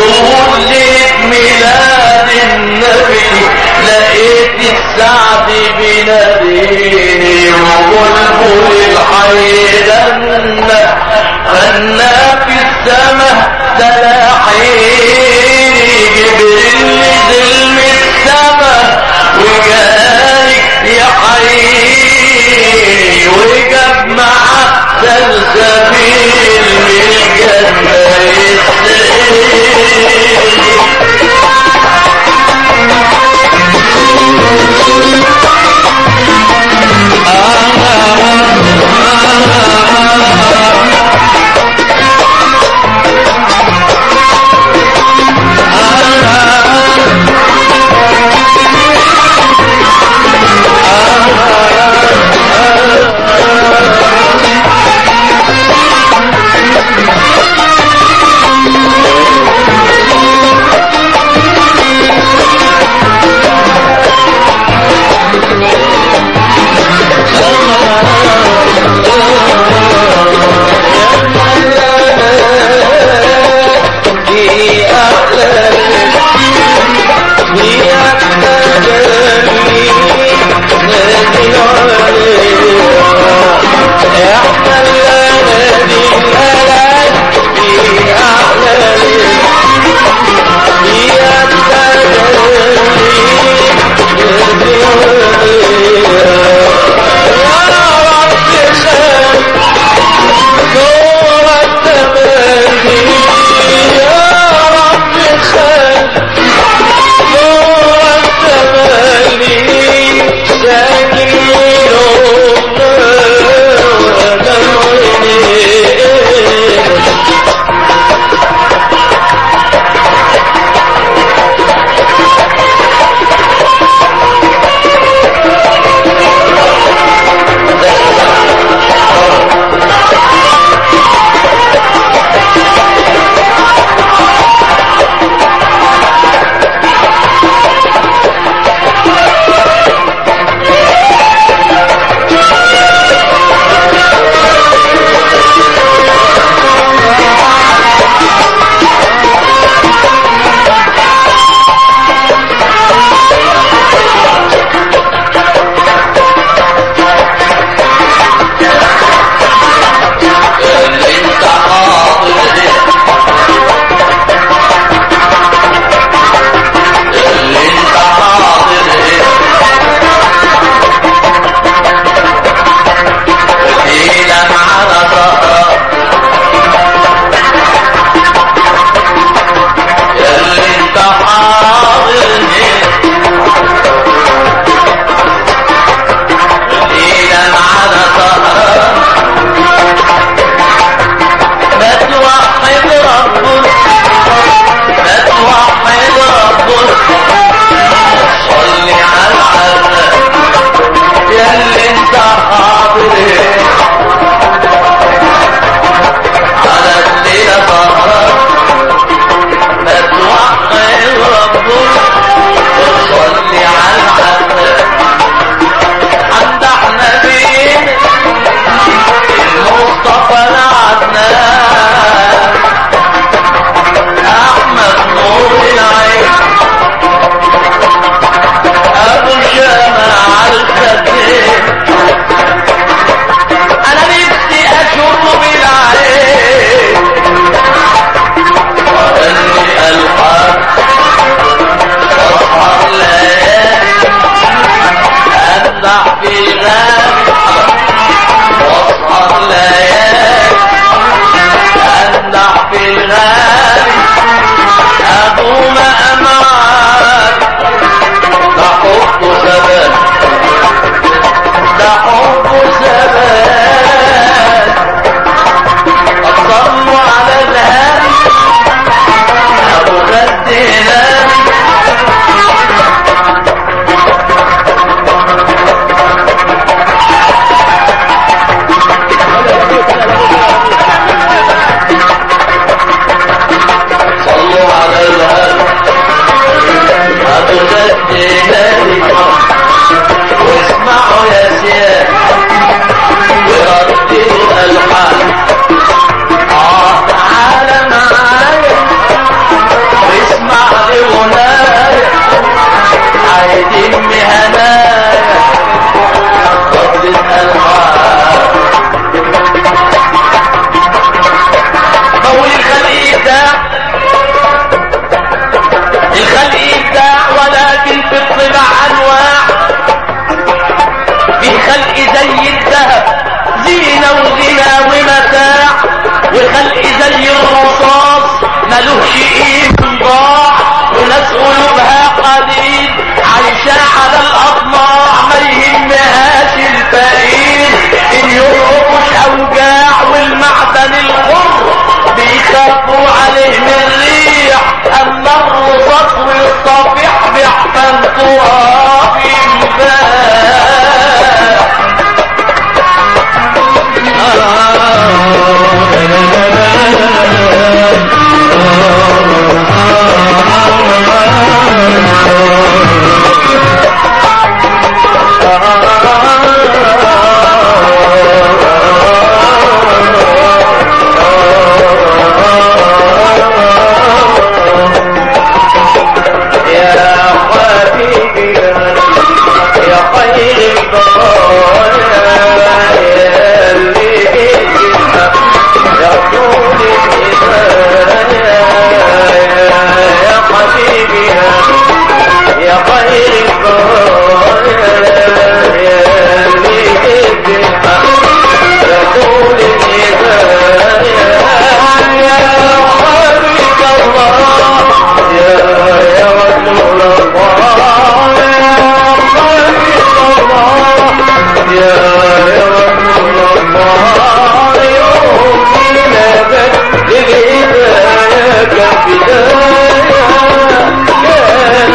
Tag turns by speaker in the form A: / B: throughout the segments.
A: وليت ميلاد النبي لقيت السعد بناديني وبلبل الحي غنى غنى في السماء تلاحيني جبريل نزل من السماء وجاني يحييني وجاب معاه سلسبيل من الجنة يسقيني الأبواب يا حبيبي يا خير البرايا يا اللي جيتنا يا طول الهدايا يا حبيبي يا خير البرايا يا اللي جيتنا يا طول الهدايا يا حبيب الله يا يا رسول الله يا حبيب الله يا يا رسول الله يوم ميلادك للهداية كبداية كان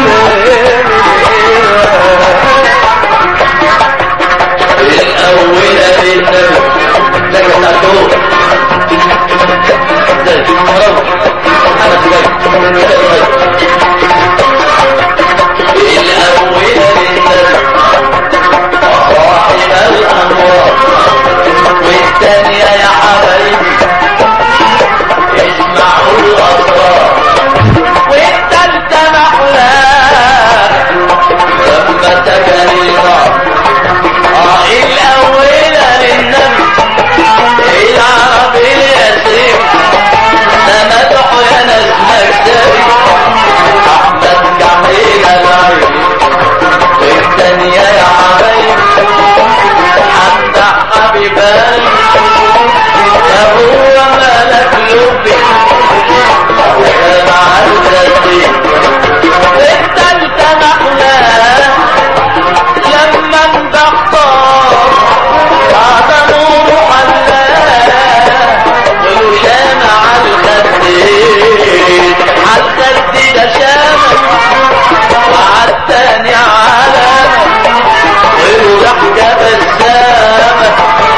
A: الأولى للنبي لك تعتوه الأولى للنبي وصاحب الأموال والثانية يا حبايبي اسمعوا الأسرار والثالثة محلاها لما تجرينا اه الأولى للنبي العرب اليسير سمدح يا ناس مكتبي أحمد جميل العين والثانية يا حبايبي حمد حبيبان أبوه ملك لبي وكان عزتي التالتة محلاه لما انبختار بعد نور حلاه والوشام على الخدين على الخد ده شامل وعالتاني علامة والضحكة بسامة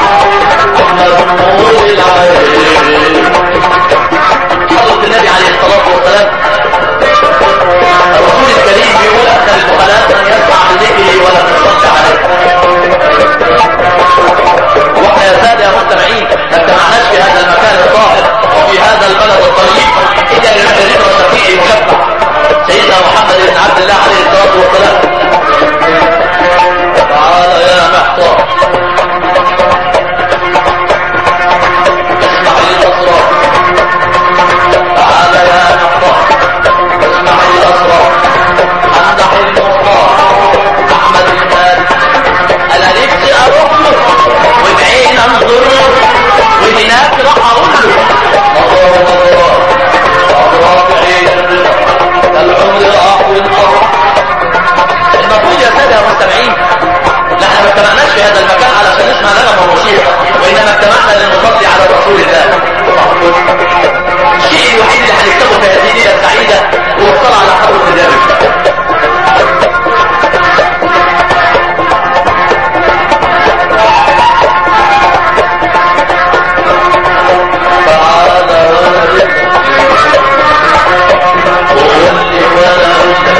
A: مضمون العين صلى النبي عليه الصلاة والسلام الرسول الكريم بيقول أكثر البخلاء من يسمع بذكره ولا تصدق عليه واحنا يا سادة يا مستمعين ما اجتمعناش في هذا المكان الطاهر وفي هذا البلد الطيب إلا للمحرم والشفيع المشفع سيدنا محمد بن عبد الله عليه الصلاة والسلام تعال يا محصار اسمع للأسرار تعال يا محصار اسمع للأسرار امدح المختار احمد المال انا نفسي اروح له وبعين انظر له وهناك راح اقول له مطار مطار اضراب عين الرضا ده العمر راح وانطر المفروض يا ساده يا مستمعين لا احنا ما اجتمعناش في هذا المكان علشان نسمع نغمه وموسيقى وانما اجتمعنا لنصلي على رسول الله الشيء الوحيد اللي هنكتبه في هذه الليله السعيده هو الصلاه على حضره النبي تعالى وارد وقل لي ولا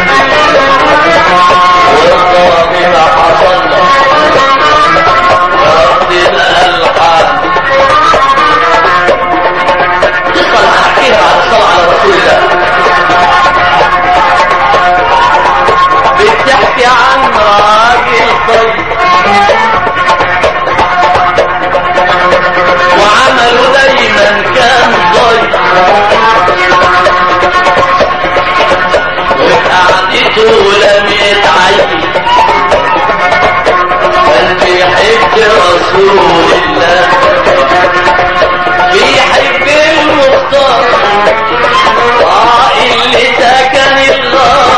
A: وارضى بما حصل ورد الالحان قصه انا هحكيها بعد الصلاه على رسول الله بتحكي عن راجل طيب وعمله دايما كان ضيق وقعدته لم يتعين كان بيحب رسول الله بيحب المختار اه اللي سكن الله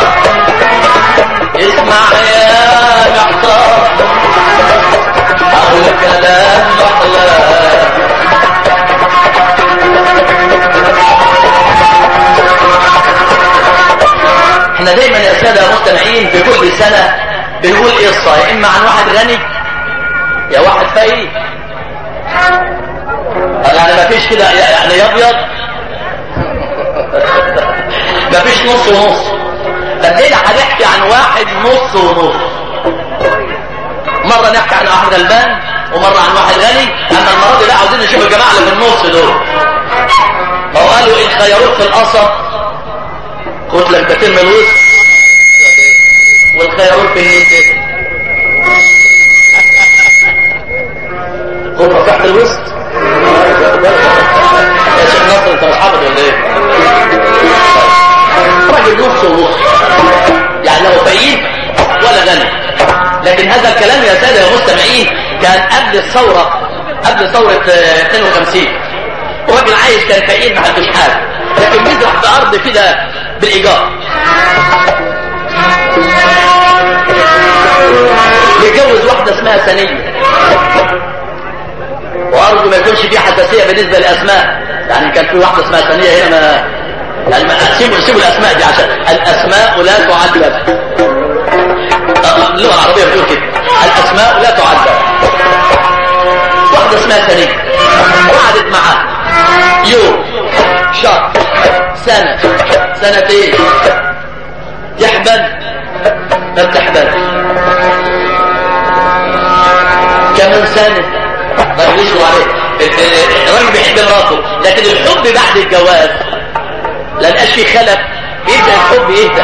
A: اسمع يا محتار اقول كلام محلاه احنا دايما يا سادة مستمعين في كل سنة بنقول قصة يا إما عن واحد غني يا واحد فقير يعني ما فيش كده يعني أبيض ما فيش نص ونص فالليلة هنحكي عن واحد نص ونص مرة نحكي عن واحد غلبان ومرة عن واحد غني أما المرة دي لا عاوزين نشوف الجماعة اللي في النص دول هو قالوا إن خيروك في القصب قلت لك تتم الوسط والخيروك في النيت قلت رفعت الوسط يا شيخ نصر انت مش حافظ ولا ايه راجل نص ونص يعني لا هو فقير ولا غني لكن هذا الكلام يا ساده يا مستمعين كان قبل الثوره قبل ثوره 52 وراجل عايش كان فقير ما عندوش حاجه لكن بيزرع في ارض كده بالايجار يتجوز واحده اسمها ثانيه وارجو ما يكونش في حساسيه بالنسبه للاسماء يعني كان في واحده اسمها ثانيه هنا ما يعني ما سيبوا سيبوا الاسماء دي عشان الاسماء لا تعلم اللغه العربيه بتقول كده الاسماء لا تعلم واحده اسمها ثانيه قعدت معاه يوم شهر سنه سنتين يحبل ما بتحبلش كمان سنه ما يقولوا عليه الراجل بيحب مراته لكن الحب بعد الجواز لا نقاش في خلف يبدا الحب يهدى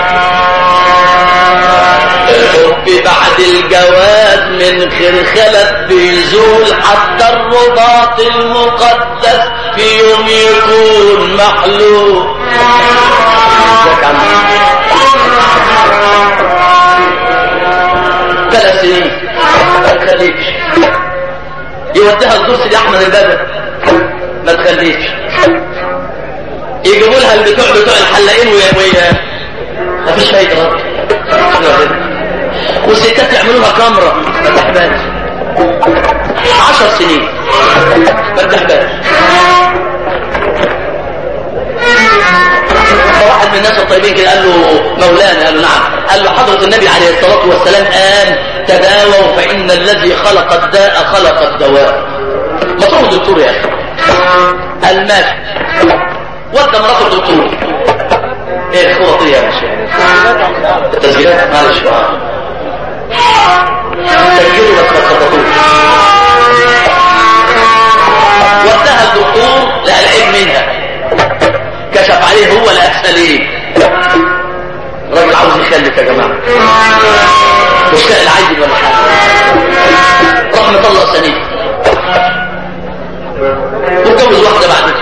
A: الحب بعد الجواز من خير خلف بيزول حتى الرباط المقدس في يوم يكون محلول ثلاث سنين ما تخليكش يوديها الدرس لاحمد البدر ما تخليش يجيبوا لها البتوع بتوع الحلاقين ويا ويا ما فيش فايده برضه والستات يعملوها كاميرا ما تحباش عشر سنين ما تحباش فواحد من الناس الطيبين كده قال له مولانا قال له نعم قال له حضرة النبي عليه الصلاة والسلام قال تداووا فإن الذي خلق الداء خلق الدواء ما تروح دكتور يا أخي قال ماشي ودى مراته الدكتور ايه الخطة يا باشا التسجيلات معلش سجلوا بس ما تخططوش وداها الدكتور لقى العيب منها كشف عليه هو الأسفل ايه الراجل عاوز يخلف يا جماعة مش لاقي العيب ولا حاجة راح مطلق سنين واتجوز واحدة بعد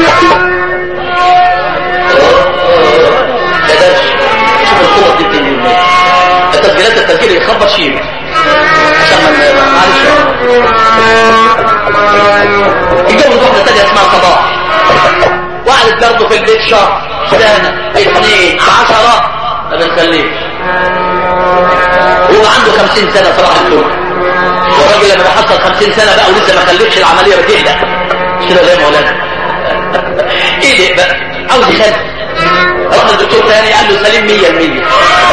A: كده شوف الخطط دي بتنزل منين التسجيلات التسجيل يخبر شيء عشان ما معلش اتجوز واحدة تانية اسمها صباح وقعدت برضه في البيت شهر سنة اثنين عشرة ما بنخليش هو عنده خمسين سنة صراحة الكل والراجل لما بيحصل خمسين سنة بقى ولسه ما خلفش العملية بتهدى مش كده زي مولانا ايه ده بقى عاوز يخلف راح الدكتور تاني قال له سليم مية المية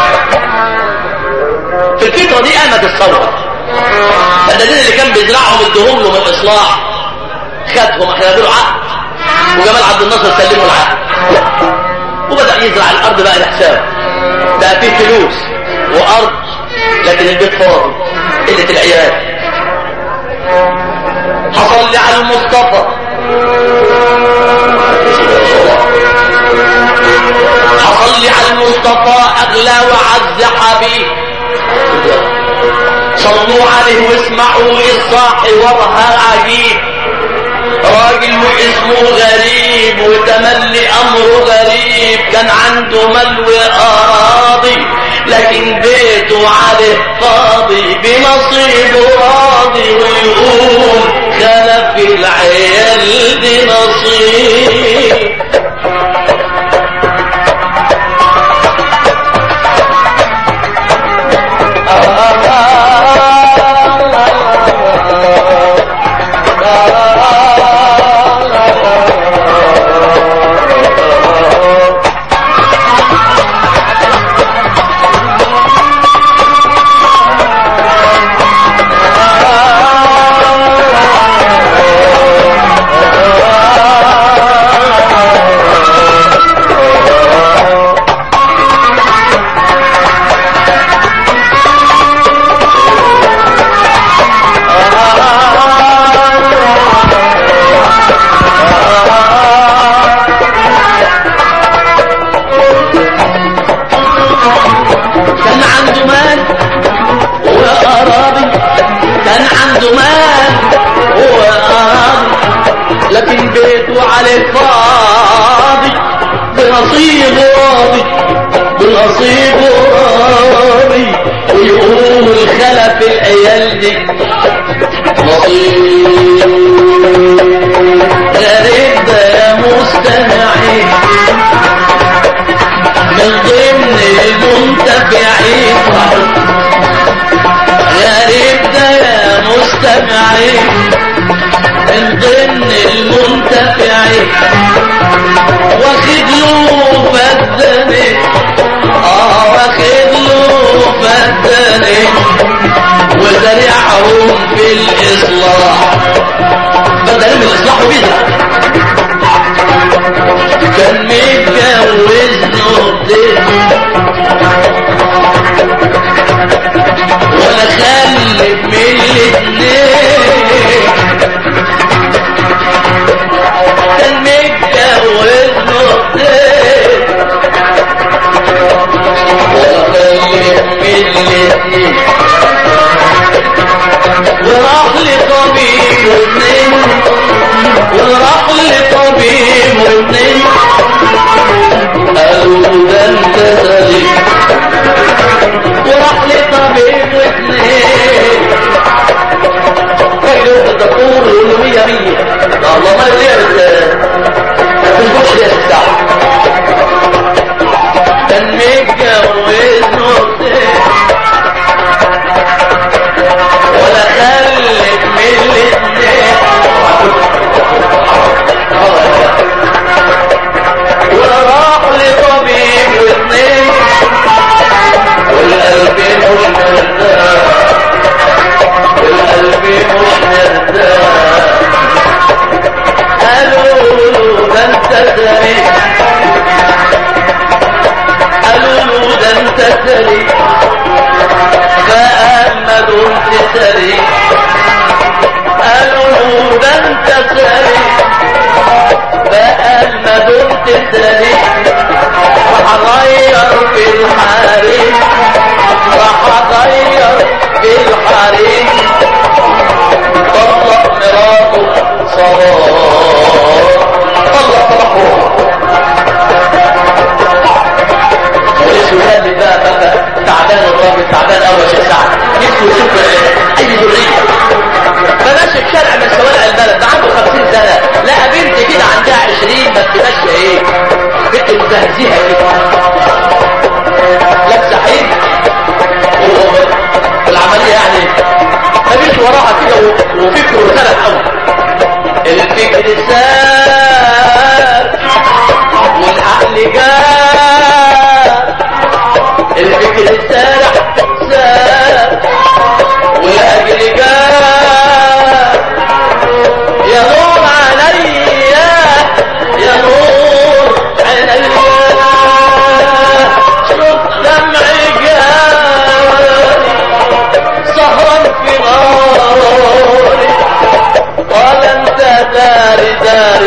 A: في الفترة دي قامت الثورة فالذين اللي كان بيزرعهم ادوهم له من الاصلاح خدهم احنا له عقد وجمال عبد الناصر سلمه العقد وبدأ يزرع الارض بقى لحسابه بقى فيه فلوس وارض لكن البيت فاضي قلة العيال حصل لي على المصطفى حصل لي على المصطفى اغلى وعز حبيب صلوا عليه واسمعوا الصاح ورها عجيب راجل واسمه غريب وتملي امره غريب كان عنده ملو اراضي لكن بيته عليه فاضي بنصيبه راضي ويقول خلف العيال دي نصيب عليك فاضي بنصيبه راضي بنصيبه راضي ويقول خلف العيال دي نصيب غريب ده يا مستمعين من ضمن المنتفعين غريب ده يا مستمعين من ضمن المنتفعين واخد له فدني اه واخد له فدني وزرعهم في الاصلاح بدل من الاصلاح وبيزرع كان متجوز نقطتين ولا خلف من الاتنين كان متجوز نقطتين ولا خلف من الاتنين وراح لطبيب واثنين وراح لطبيب واثنين قالوا ده انت سليم وراح لطبيب واثنين قالوا ده دكتور يقولوا مية مية لا الله ما يقدر ما تنفعش يا الساعة كان متجوز نصين ولا خلت من الاثنين وراح لطبيب واثنين والقلب مش مرتاح والقلب مش مرتاح قالوا له ده انت سليم قالوا له ده انت سليم فأما دمت سليم قالوا له ده انت سليم فأما دمت سليم راح اغير في الحريم راح اغير في الحريم طلق مراته صلاة طلق طلقه والسؤال اللي بقى بقى تعبان الراجل تعبان قوي يا شيخ سعد نفسه يشوف اي ذريه فماشي في شارع من شوارع البلد ده عنده 50 سنه لقى بنت كده عندها 20 بس ماشيه ايه بنت مزهزهه كده لابسه حين والعمليه يعني فمشي وراها كده و- وفكره سلك قوي الفكر ساب والعقل جاب الفكر سارح ساب والاجل جاب يا نور عليا يا نور عليا شوف دمعي جاري سهرا في ناري ولا انت داري داري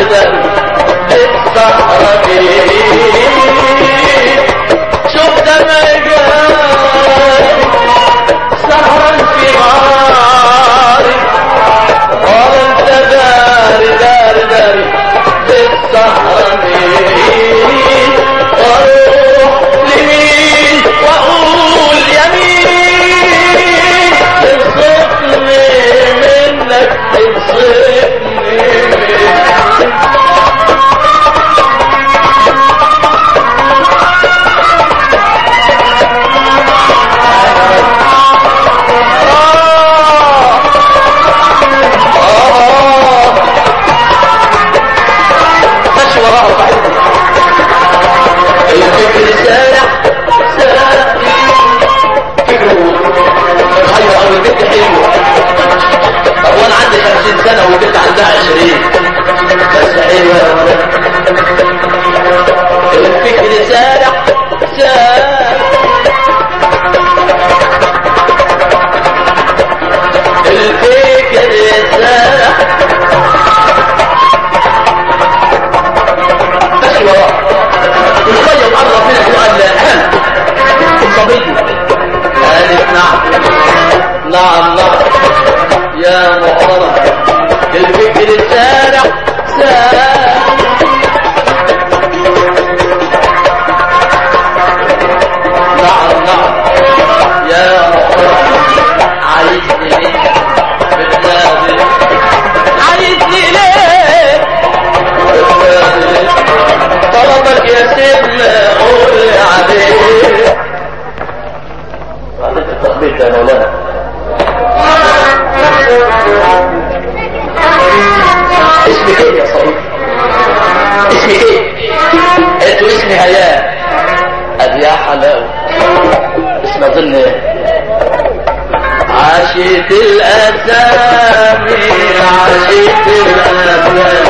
A: عشيت الأسامي عشيت الأسامي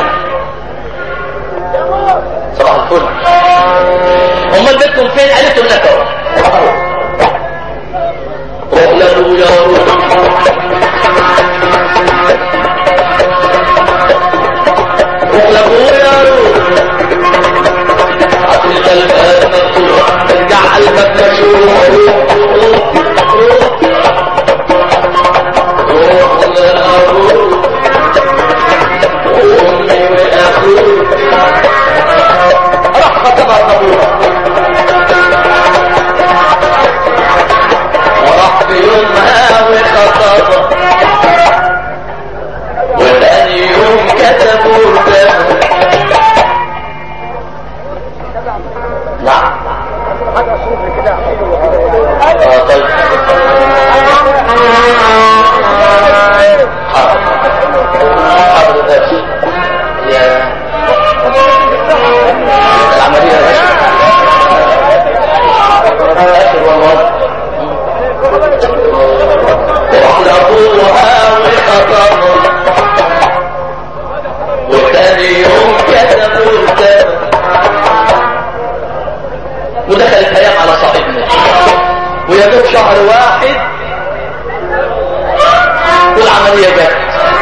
A: صباح الفل امال بيتكم فين قالت لك اهو روح له يا روح روح له يا روح عطيك الباب مفتوح ارجع قلبك مشروح روح روح روح روح يا روح امي واخوك راح خطبها الطابور وراح في يومها وخطبها وثاني يوم كتبوا كتاب نعم آه طيب حاضر حاضر باشا يا العملية يا باشا آخر والله وحلقوها وخطبوا وثاني يوم كتبوا كتاب ودخلت ايام على صاحبنا ويا دوب شهر واحد والعملية جت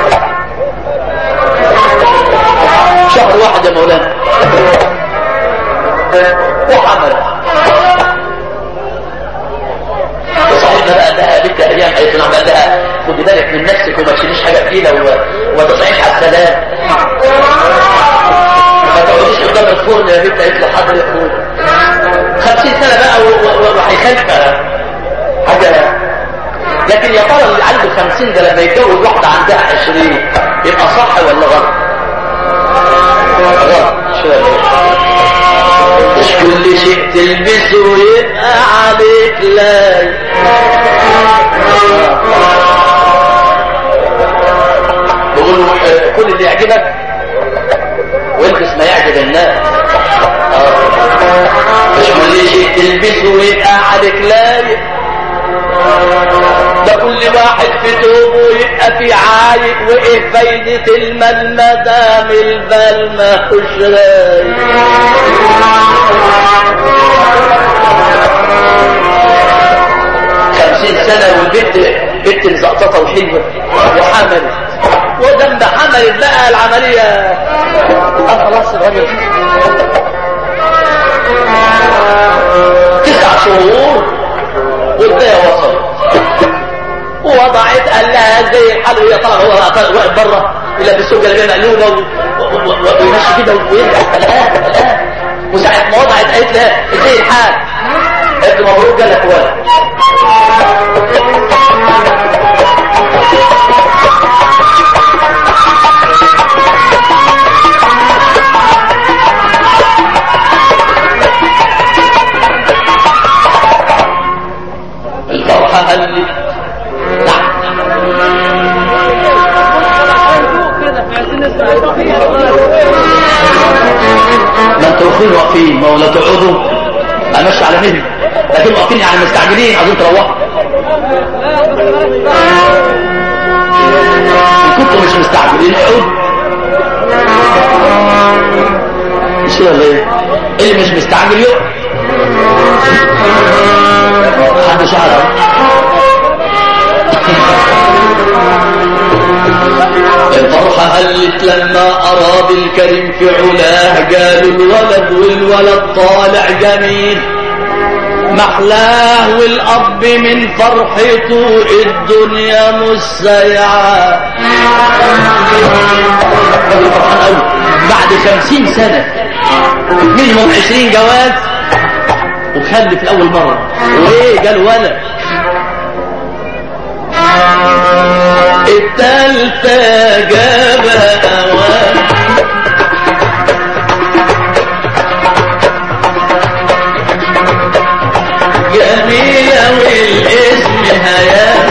A: شهر واحد يا مولانا وحمل وصاحبنا بقى ده بنت ايام قالت له عمل لها خد بالك من نفسك وما تشيليش حاجه تقيله و- وما تصعيش على السلام ما تقعديش قدام الفرن يا بنت قالت له حاضر يا اخويا 50 سنه بقى و- و- وهيخلفها حاجه لكن يا ترى اللي عنده 50 ده لما يتجوز واحده عندها 20 يبقى صح ولا غلط؟ غلط شو ولا إيه؟ مش كل شيء تلبسه يبقى عليك لاي بقول له كل اللي يعجبك والبس ما يعجب الناس آه. مش كل شيء تلبسه يبقى عليك لايق ده كل واحد في توبه يبقى في عايق وايه فايدة المال مدام البال ما هوش رايق خمسين سنة والبنت بنت مزقططة وحلوة وحملت ودم ده حملت بقى العملية آه خلاص الراجل تسع شهور والبيع وصل ووضعت قال لها زي الحال وهي طالعه هو واقف بره يلبسوه جلابيه مقلوبه و- و- و- ويمشي كده ويرجع الان الان وساعه ما وضعت قالت لها زي الحال قالت له مبروك جالك ولد الفرحه هلت نعم ما انتوا واقفين واقفين ما ولا تقعدوا انا ماشي على مهلي لكن واقفين يعني مستعجلين عايزين تروحوا إن كنتوا مش مستعجلين اقعدوا مش كده ولا ايه؟ اللي مش مستعجل يقعد حد شعر الفرحة هلت لما أراد الكريم في علاه قالوا الولد والولد طالع جميل محلاه والأب من فرحته الدنيا مسيعة راجل فرحان قوي بعد خمسين سنة منهم عشرين جواز وخلف لأول مرة وإيه قال ولد التالتة جابها أوان جميلة والاسم هيام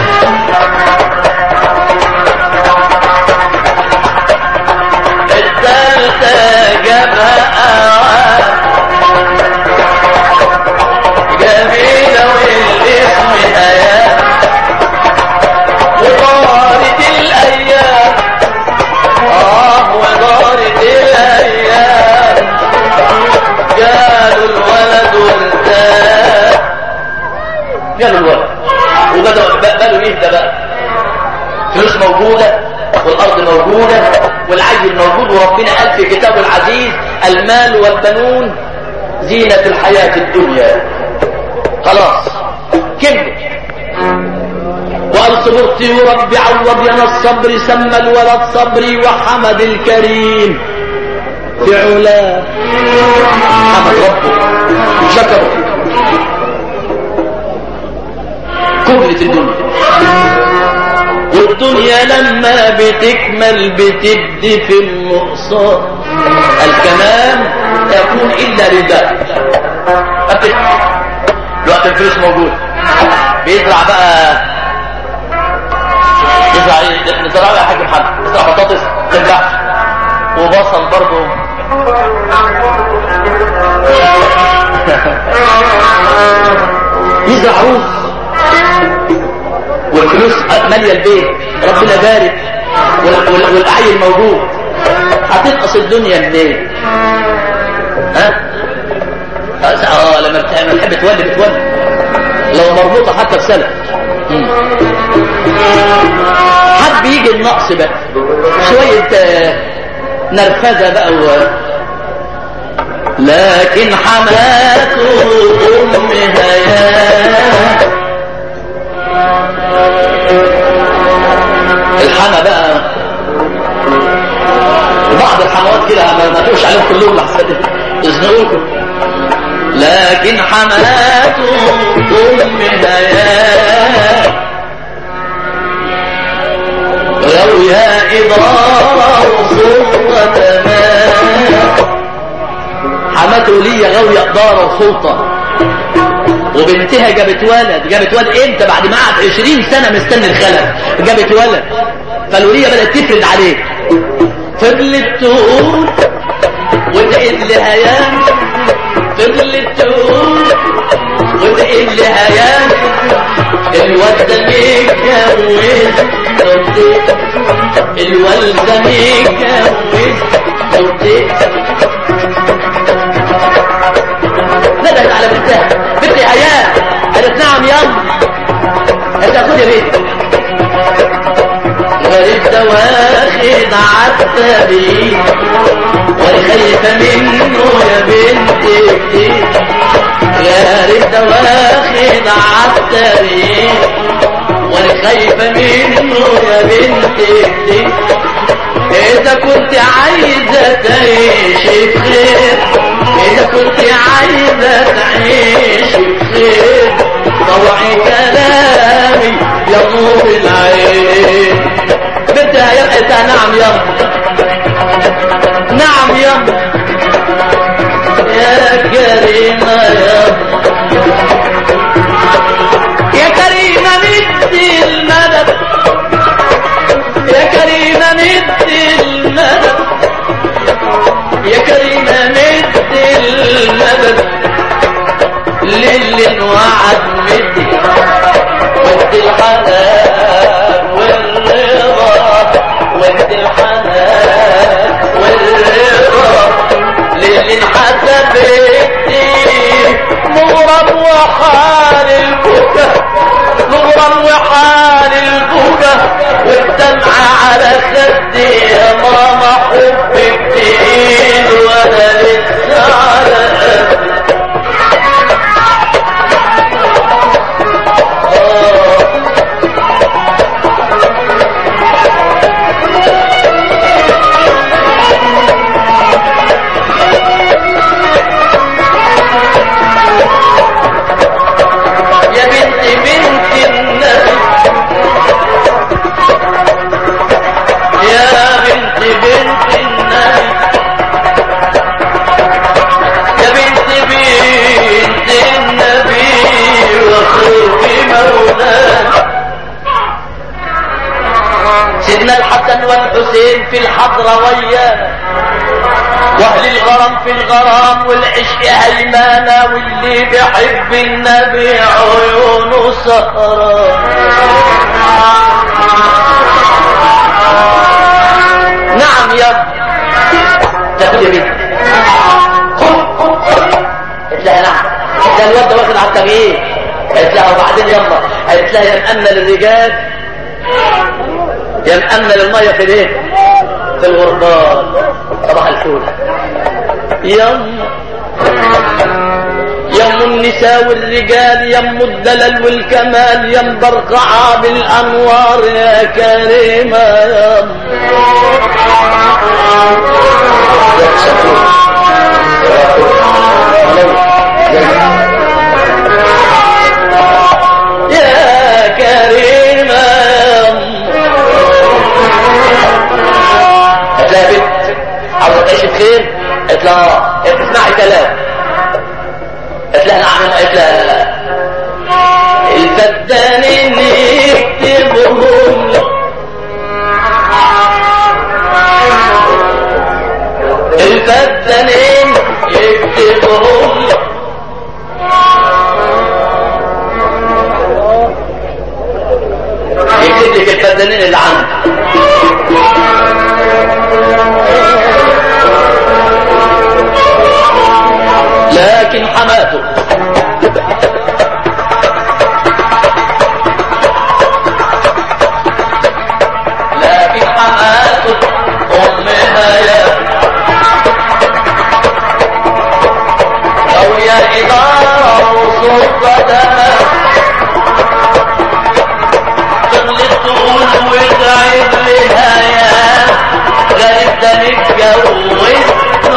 A: التالتة جابها أوان جميلة والاسم هيام موجودة والأرض موجودة والعيل موجود وربنا قال في كتابه العزيز المال والبنون زينة الحياة الدنيا خلاص كمل وقال صبرت ورب عوض يا الصبر سمى الولد صبري وحمد الكريم في علاه حمد ربه شكره كبرت الدنيا والدنيا لما بتكمل بتدي في النقصان الكمال يكون الا لله الوقت الفلوس موجود بيزرع بقى يزرع ايه نزرع يا حاج محمد يزرع بطاطس تنجح وبصل برضه يزرع رز والفلوس ماليه البيت ربنا بارك والعيل موجود هتنقص الدنيا منين ها اه لما بتحب تولي بتولي لو مربوطه حتى بسلف حب يجي النقص بقى شويه نرفزه بقى و... لكن حماته امها يا الحما بقى بعض الحموات كده ما تقولش عليهم كلهم لحسن يزنقوكم لكن حماته امها يا غويها إضاء سلطة حماته ليا غاوية إدارة وسلطة وبنتها جابت ولد جابت ولد امتى بعد ما قعد 20 سنة مستني الخلف جابت ولد فالولية بدأت تفرد عليه فضلت تقول وتقل هيام فضلت تقول وتقل هيام الواد ده متجوز الواد ده متجوز ندهت على بنتها بنت هيام قالت نعم يام انت خد يا بنت غريب ده واخد عالتبي والخايفة منه يا بنتي يا ريت ده واخد عالتبي والخايفة منه يا بنتي إذا كنت عايزة تعيش بخير إذا كنت عايزة تعيش بخير طوعي كلامي يا نور العين بدها يا نعم يا نعم يا يا كريمة يا يا كريمة مدي المدد يا كريمة مدي المدد يا كريمة مدي المدد للي وعد مدي وانت الحنان والرضا وانت الحنان والرضا للي انحسبتي مغرم وحال البكا مغرم وحال البكا والدمعة على خدي يا ماما حبك تقيل وانا لسه على قدي يا بنت بنت النبي يا بنت بنت النبي يا بنت بنت النبي واخوك مولانا سيدنا الحسن والحسين في الحضرة ويانا واهل الغرام في الغرام والعشق هيمانة واللي بيحب النبي عيونه سهران نعم يا تاخد يا بنت قلت لها نعم ده الواد ده واخد على التغيير قالت لها وبعدين يلا قالت لها يا مأمنة للرجال يا مأمل المية في الايه في الغربال صباح الفول يم يم النساء والرجال يم الدلل والكمال يم برقعة بالأنوار يا كريمة يم يا كريمة هتلاقي بنت عاوزة تعيش بخير قالت لها اه انت تسمعي كلام قالت لها نعم قالت لها الفدانين يكتبهم لك الفدانين يكتبهم لك يكتب لك الفدانين اللي عندك لكن حماته لكن حماته أمها يا لو يا إدارة وسلطتها تغلط تقول وتعب لها يا غير ده متجوز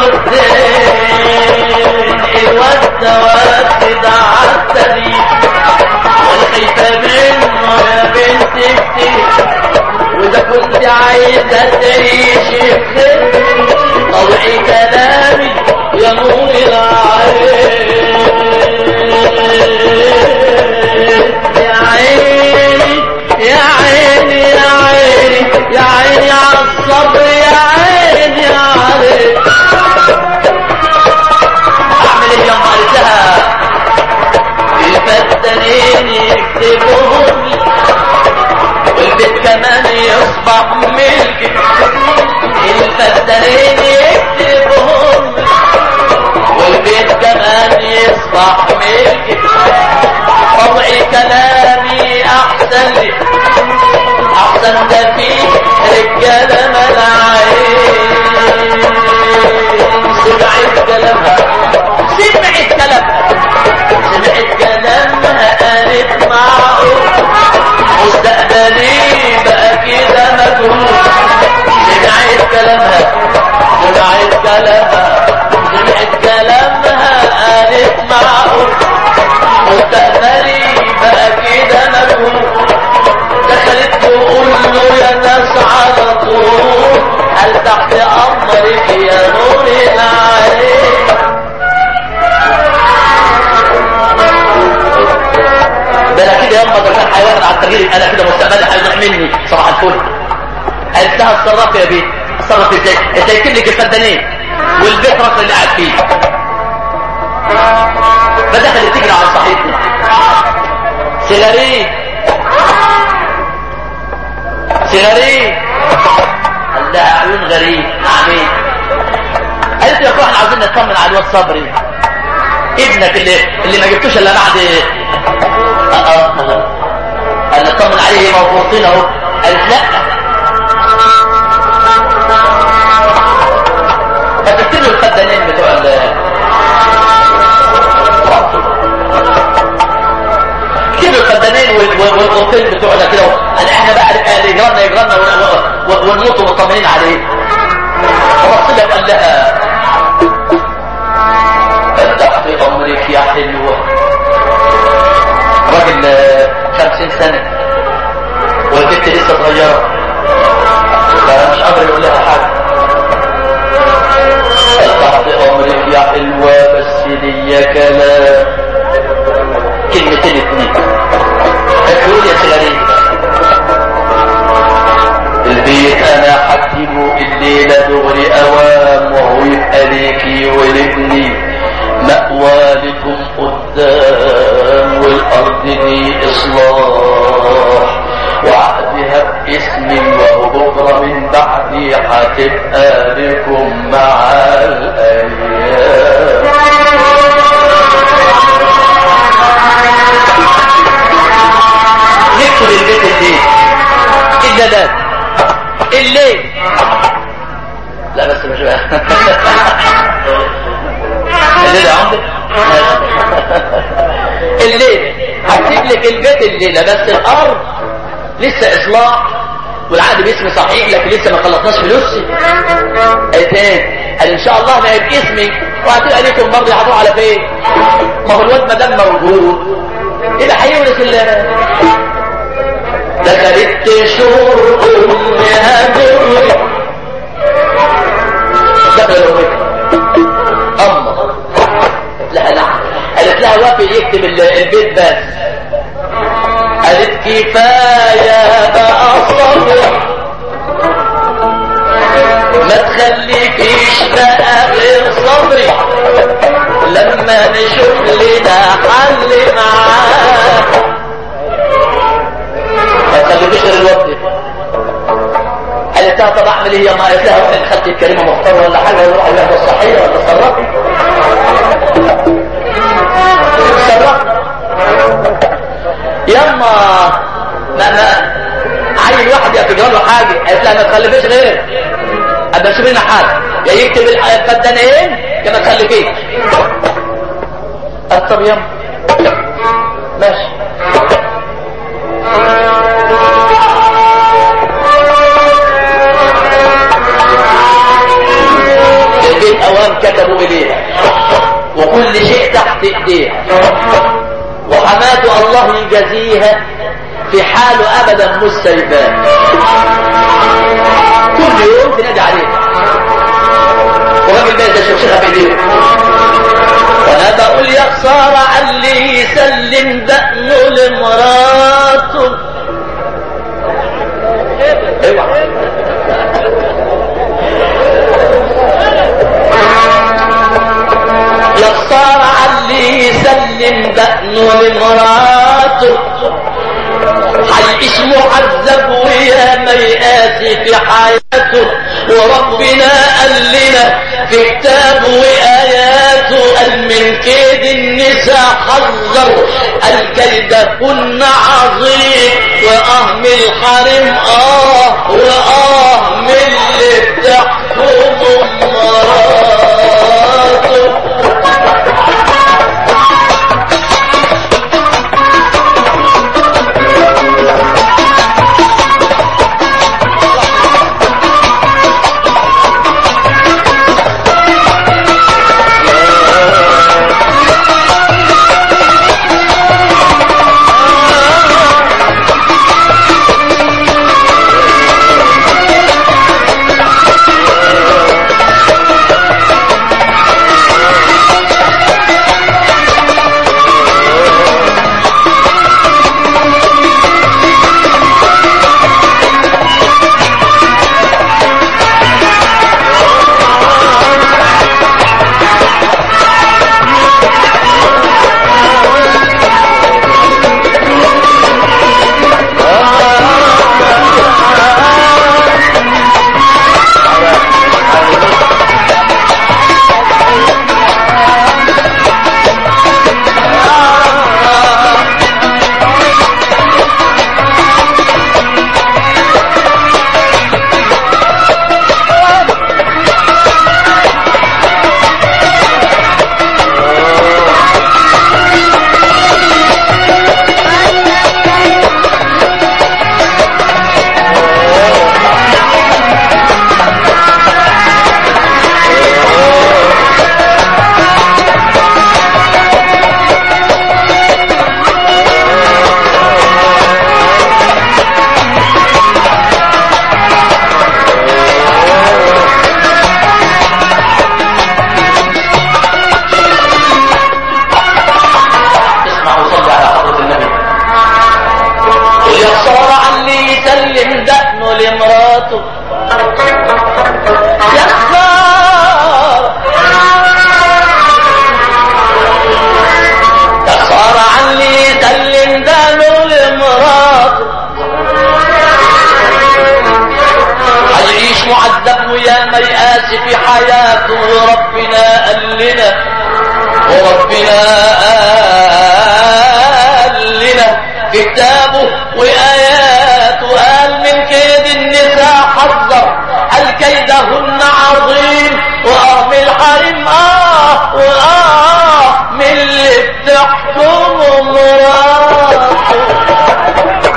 A: نصين الواد واخد عالتاني والخيفة منه يا بنت كتير وإذا كنت عايزة تعيشي بخير طوعي كلامي يا نور العين يا عيني يا عيني يا عيني يا عيني على الصبر يا عيني عليك اعمل ايه يا قالتها الفتنين يكتبوهم لي والبيت كمان يصبح ملكي الفتنين يكتبوهم لي والبيت كمان يصبح ملكي طبعي كلامي احسن لي احسن ده فيه رجاله ملاعين سمعت كلامها سمعت كلامها سمعت كلامها قالت معقول مستقبلي بقى كده مجهول سمعت كلامها سمعت كلامها سمعت كلامها قالت معقول مستقبلي بقى كده مجهول دخلت تقول له يا ناس على طول هل تحت امرك يا نور العين ده انا كده يوم ما كان حيوان على التغيير انا كده مستقبلي هيضيع مني صباح الفل قالت لها اتصرف يا بيه اتصرف ازاي انت يكتب لك الفدانين والبيت راس اللي قاعد فيه فدخلت تجري على صاحبتي سيجاريت سيجاريت قال لها عيون غريب عميد قالت له يا اخويا احنا عاوزين نطمن على الواد صبري ابنك اللي اللي ما جبتوش الا بعد اه اه قال نطمن عليه موجودين اهو قالت لا فتكتب له الخدامين بتوع ال كتب الخدامين والاوتيل بتوعنا كده يعني احنا بقى نبقى يجرنا يجرنا ونموت مطمئنين عليه فبص لها قال لها تحت امرك يا حلوه راجل خمسين سنه والبنت لسه صغيره فانا مش قادر يقول لها حاجه تحت امرك يا حلوه بس ليا كلام كلمتين اتنين تقول يا سلالين البيت انا حكتبه الليلة دغري اوام وهو يبقى ليكي ولابني مأوى لكم قدام والارض دي اصلاح وعقدها باسمي وهو بكرة من بعدي هتبقى لكم مع الايام ندخل البيت البيت الا ده الليل لا بس مش بقى الليل عندك الليل هتسيب لك البيت الليلة بس الارض لسه اصلاح والعقد باسمي صحيح لكن لسه ما خلصناش فلوسي ايه تاني قال ان شاء الله ما يبقى اسمي وهتبقى ليكم برضه هتروح على فين ما هو الواد ما دام موجود يبقى هيورث ال دخلت شهور امها بري دخل امها قالت لها نعم قالت لها وافق يكتب البيت بس قالت كفاية بقى صبر ما تخليكيش بقى غير صبري لما نشوف لنا حل معاه ما تخليكيش غير الوقت قالت لها طب اعمل ايه يا ما قالت لها روحي خدت الكلمه محترمه ولا حاجه ولا روحي الوحده الصحيه ولا تصرفي تصرفي يما ما ما عيل واحد يا تجرى له حاجه قالت لها ما تخلفيش غير ابقى شوف لنا حاجه يا يكتب الفدانين يا ما تخلفيش قالت طب يما ماشي البيت اوام كتبوا اليها وكل شيء تحت ايديها وحماته الله يجازيها في حاله ابدا مستيبان كل يوم تنادي عليه وراجل بقى ده شبشبها في ايديه وانا بقول يا خساره على اللي يسلم دقنه لمراته اوعى يا خساره على اللي يسلم دقنه لمراته هيعيش معذب ويا ما يقاسي في حياته وربنا قال لنا في كتابه وآياته قال من كيد النساء حذر الكيد كن عظيم واه من الحريم اه واه من اللي بتحكم مراته اسمع وصلي على حضرة النبي يا خسارة على اللي يسلم دقنه لمراته يا خسارة يا خسارة على اللي يسلم دقنه لمراته هيعيش معذب ويا ما يقاسي في حياته وربنا قال لنا وربنا قال لنا كتابه وآياته قال من كيد النساء حذر وآه من اللي بتحكم مراته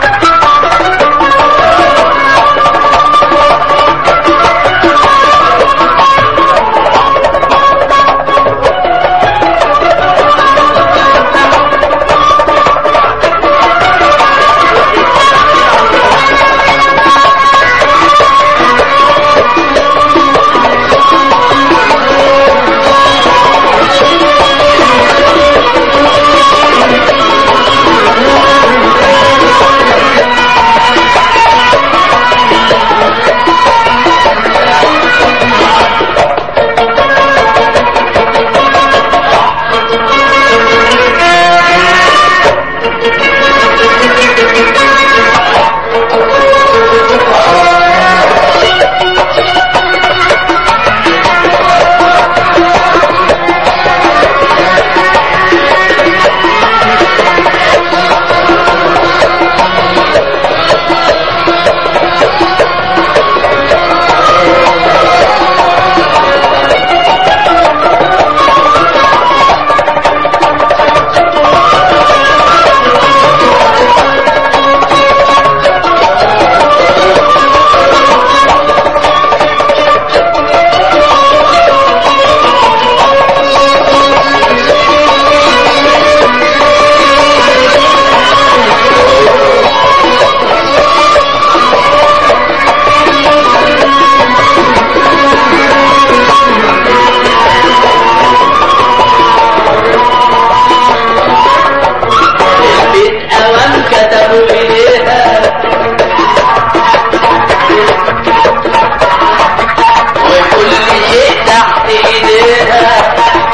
A: البيت أوام كتبوا إليها وكل شيء تحت إيديها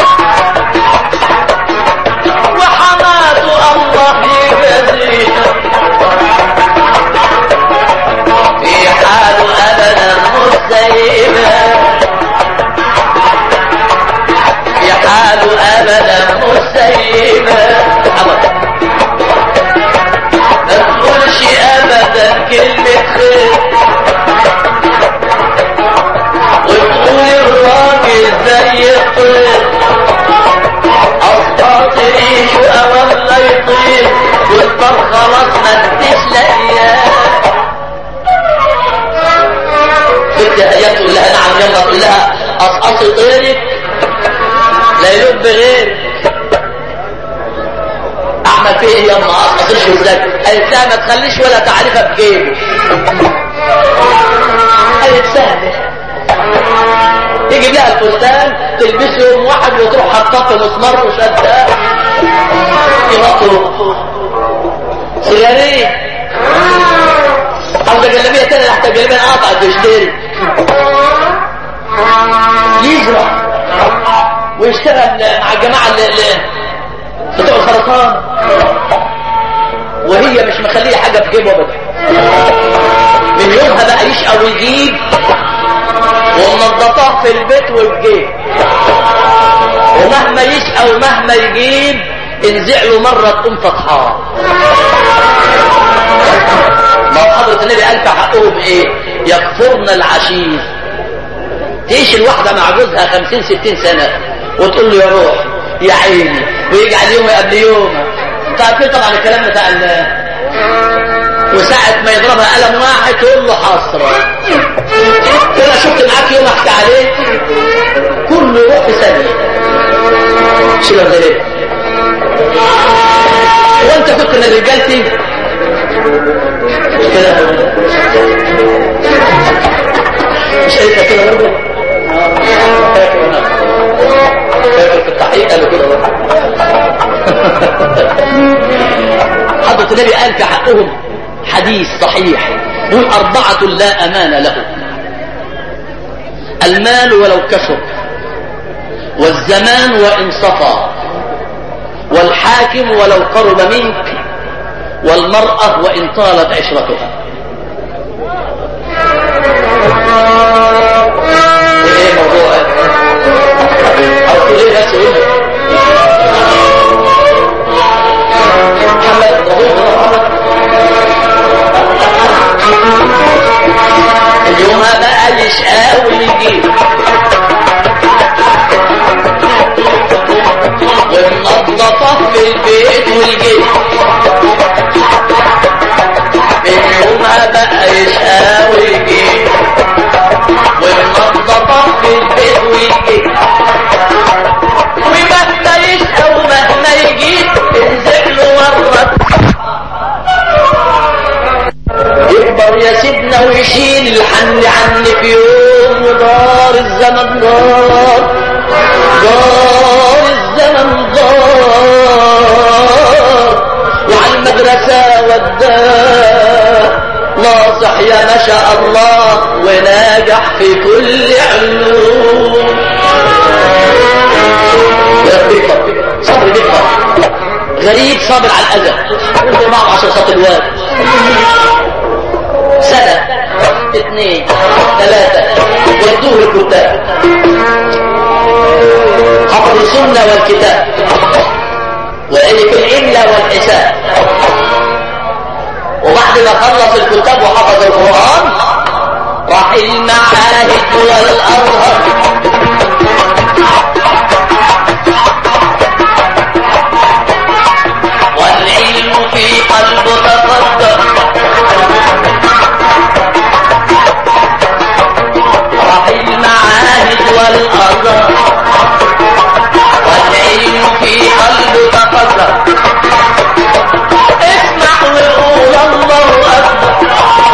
A: وحماته الله يجازيها في حاله أبدا مستيبة في حاله أبدا مستيبة ما تقولش ابدا كلمة خير وتقول الراجل زي الطير اصلا تعيش او لا يطير والطر خلاص ما تلاقيها بنت ايام تقول لها نعم يلا تقول لها قصقصي طيرك لا يلب غيرك اعمل فيه ايه يما اصلش ازاي قالت لها ما تخليش ولا تعرفها بجيبه قالت سهله يجيب لها الفستان تلبسه يوم واحد وتروح حطاه في مسمار وشدها ينطوا سيجارين عاوزه جلابيه تانية تحت الجلابيه قطعت تشتري يزرع ويشتغل مع الجماعه اللي, اللي بتوع الخرطان وهي مش مخليه حاجه في جيبه ابدا من يومها بقى يشقى ويجيب ومنضفاه في البيت والجيب ومهما يشقى ومهما يجيب انزع له مره تقوم فتحاه ما هو حضرة النبي قال في حقهم ايه يكفرن العشير تعيش الواحدة مع جوزها خمسين ستين سنة وتقول له يا روح يا عيني ويجعل يوم قبل يوم انت عارفين طبعا الكلام بتاع ال وساعة ما يضربها قلم واحد تقول له حسرة كده شفت معاك يوم احكي عليه كله يروح في ثانية شو ده ليه وانت كنت من رجالتي مش كده مش قايلها كده برضه فاكر في التحقيق قالوا كده برضه حضرة النبي قال في حقهم حديث صحيح يقول أربعة لا أمان له المال ولو كثر والزمان وإن صفى والحاكم ولو قرب منك والمرأة وإن طالت عشرتها ايه موضوع او تقول ايه بس ايه محمد موضوع اليوم بقى يشقى ويجيب يسندنا ويشيل الحن عني في يوم ودار الزمن دار دار الزمن دار وعلى المدرسة وداه ناصح يا ما شاء الله وناجح في كل علوم يا بيكر صبر بيكر غريب صابر على الأذى انت معه عشان خاطر الواد سنة اثنين ثلاثة ودوه الكتاب حفظ السنة والكتاب وعرف العلة والحساب وبعد ما خلص الكتاب وحفظ القرآن راح المعاهد والأزهر والعلم في قلبه تصدر راح المعاهد والأزهر والعلم في قلبه تصدر اسمع وقول الله أكبر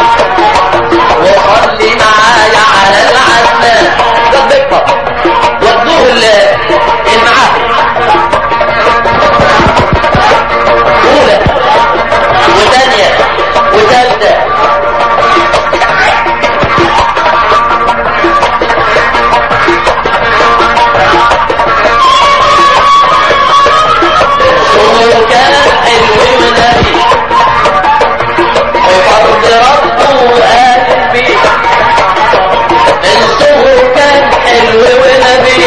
A: وصلي معايا على العدنان ده بيكبر ودوه المعاهد أولى وثانية وثالثة هو كان حلو ونبي وفرض ربه قال بيه انسوه كان حلو ونبي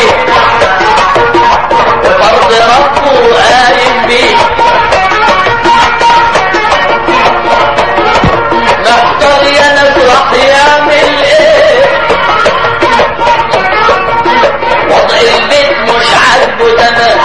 A: وفرض ربه قال بيه محتار يا ناس راح يعمل ايه وضع البيت مش عاجبه تمام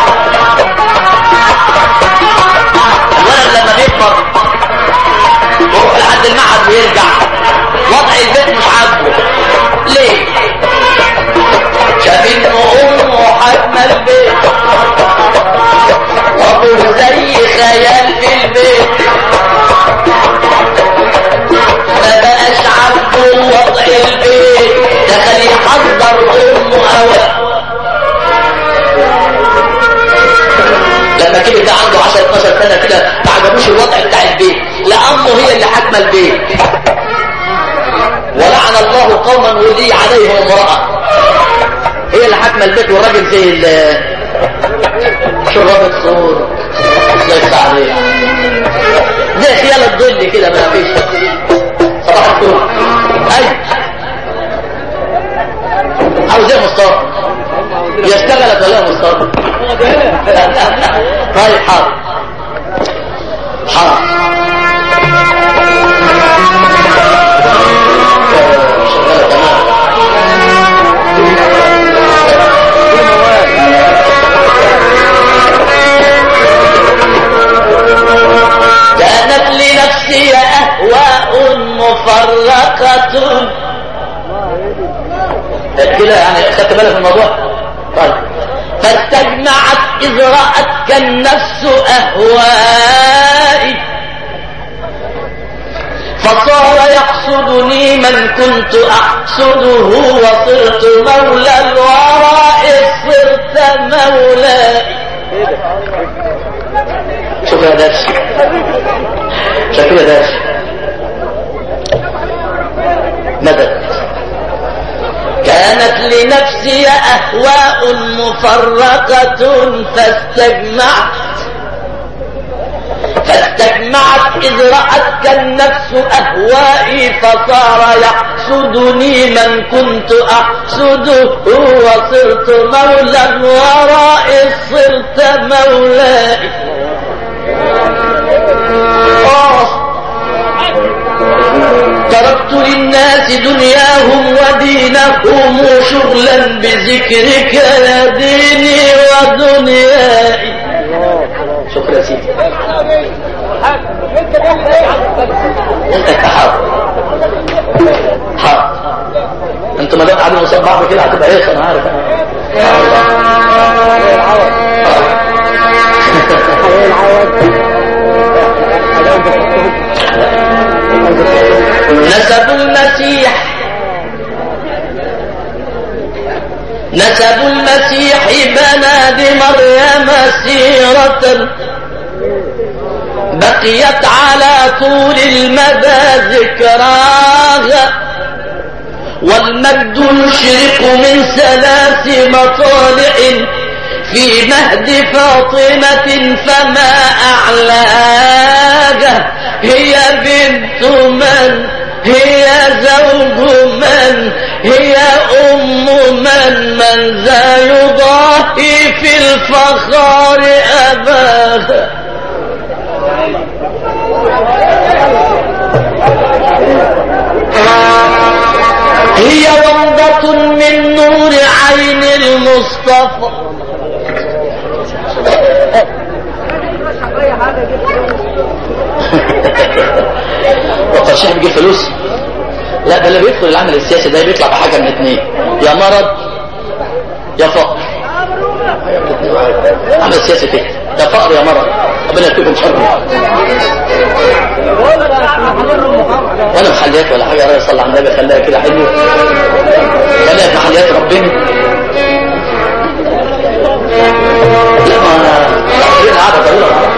A: الولد لما بيكبر يروح لحد المعهد ويرجع وضع البيت مش عاجبه ليه شاف ان امه حاكمه البيت وابوه زي خيال في البيت ما بقاش عاجبه وضع البيت دخل يحضر امه اولا لما كبر ده عنده 10 12 سنه كده ما عجبوش الوضع بتاع البيت لا امه هي اللي حاكمه البيت ولعن الله قوما ولي عليهم امراه هي اللي حاكمه البيت والراجل زي ال شراب الصور الله يفتح عليه زي خيال الظل كده ما فيش صباح الخير اي او زي مصطفى يشتغلت ولا مصطفى طيب حاضر حاضر شغالة تمام كانت لنفسي أهواء مفرقة كده يعني خدت بالك من الموضوع طيب فاستجمعت إذ رأتك النفس أهوائي فصار يقصدني من كنت أقصده وصرت مولى الوراء صرت مولاي شوف يا درس شوف يا درس مدد كانت لنفسي أهواء مفرقة فاستجمعت فاستجمعت إذ رأتك النفس أهوائي فصار يقصدني من كنت أقصده وصرت مولى الوراء صرت مولاي آه تركت للناس دنياهم ودينهم شغلا بذكرك يا ديني ودنياي شكرا سيدي انت حاضر حاضر انتوا ما دام قاعدين قصاد بعض كده هتبقى ايه انا عارف انا نسبوا المسيح نسبوا المسيح بنى لمريم سيرة بقيت على طول المدى ذكراها والمجد يشرق من ثلاث مطالع في مهد فاطمة فما أعلاها هي بنت من هي زوج من هي أم من من ذا يضاهي في الفخار أباها هي ومضة من نور عين المصطفى
B: والترشيح بيجيب فلوس لا ده اللي بيدخل العمل السياسي ده بيطلع بحاجه من اتنين يا مرض يا فقر عمل سياسي كده يا فقر يا مرض ربنا يكتبهم شر ولا محليات ولا حاجه الله يصلي على النبي خليها كده حلوه خليها في محليات ربنا لا ما انا قاعده ضروره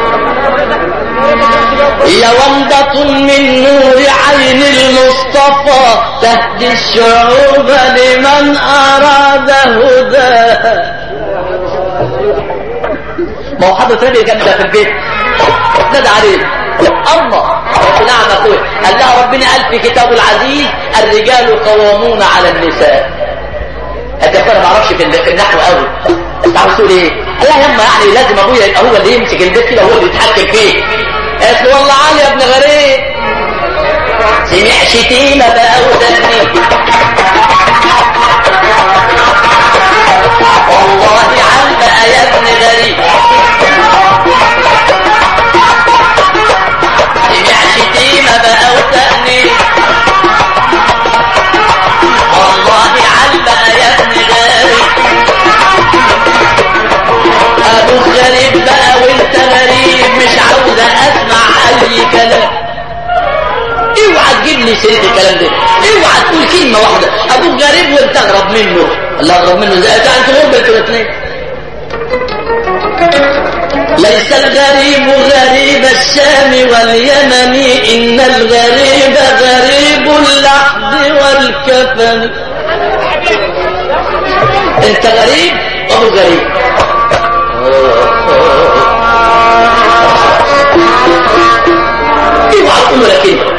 A: هي ومضة من نور عين المصطفى تهدي الشعوب لمن أراد هداه
B: ما هو حضرتك النبي كان ده في البيت نادى عليه الله نعم اخوي قال لها ربنا قال في كتابه العزيز الرجال قوامون على النساء انت انا ما اعرفش في في النحو قوي انت عاوز تقول ايه؟ قال لها يما يعني لازم ابويا يبقى هو اللي يمسك البيت كده وهو اللي يتحكم فيه قالت له والله علي يا ابن غريب سمع شتيمه بقى ودني والله عم بقى يا ابن غريب سمع شتيمه بقى ودني والله عم بقى يا ابن غريب ابوك غريب بقى وانت غريب مش عاوزه اسمع اي كلام اوعى تجيب لي سيره الكلام ده اوعى تقول كلمه واحده ابوك غريب وانت اغرب منه الله اغرب منه ازاي انت انتوا غربة انتوا الاثنين
A: ليس الغريب غريب الشام واليمن إن الغريب غريب اللحد والكفن
B: انت غريب وهو غريب اوعى تقول ولا كلمه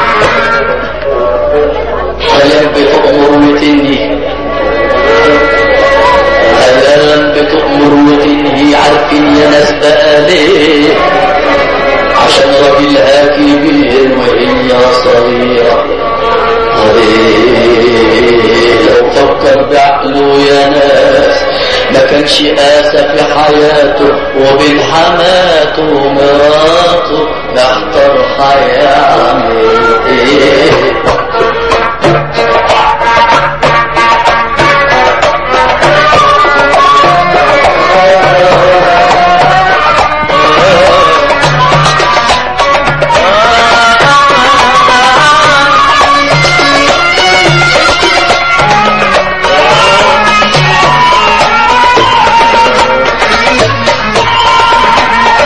B: كلام بتأمر وتنهي كلام بتأمر وتنهي عارفين يا ناس بقى ليه عشان راجلها كبير وهي صغيرة طريق لو فكر بعقله يا ناس ما كانش قاسى في حياته وبين حماته ومراته محتار هيعمل ايه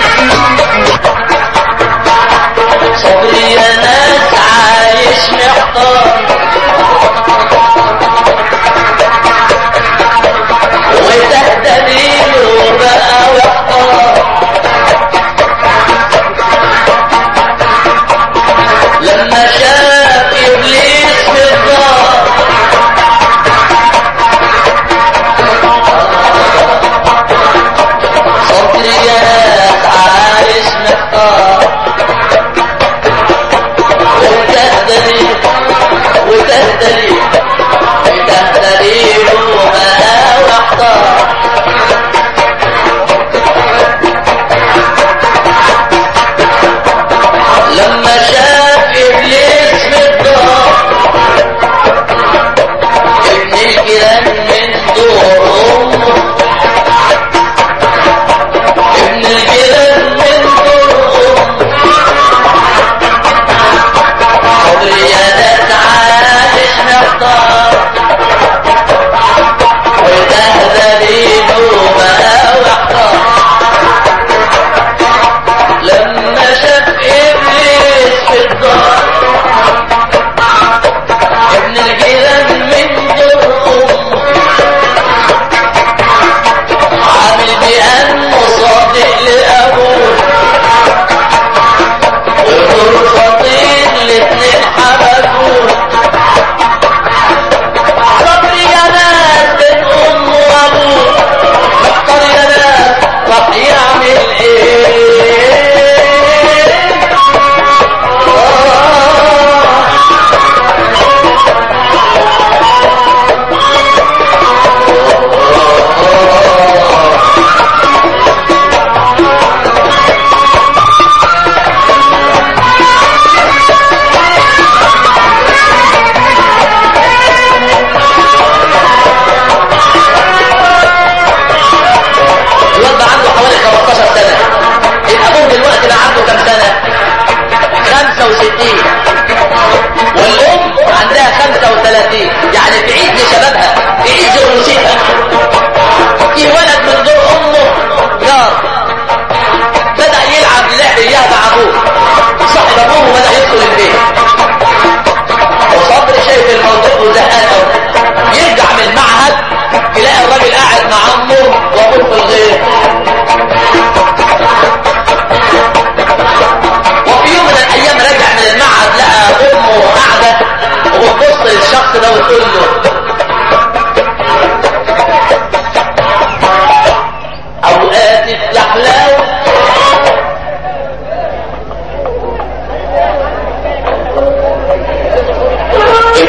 A: صبري يا ناس عايش محتار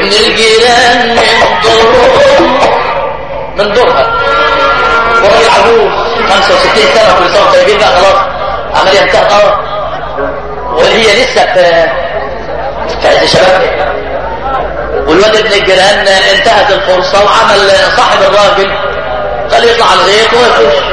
B: وابن الجيران من دورهم من دورها وراجل عجوز 65 سنة كل سنة طيبين بقى خلاص عملية انتهت اه وهي لسه في في عز شبابها والواد ابن الجيران انتهت الفرصة وعمل صاحب الراجل قال يطلع على الغيط ويخش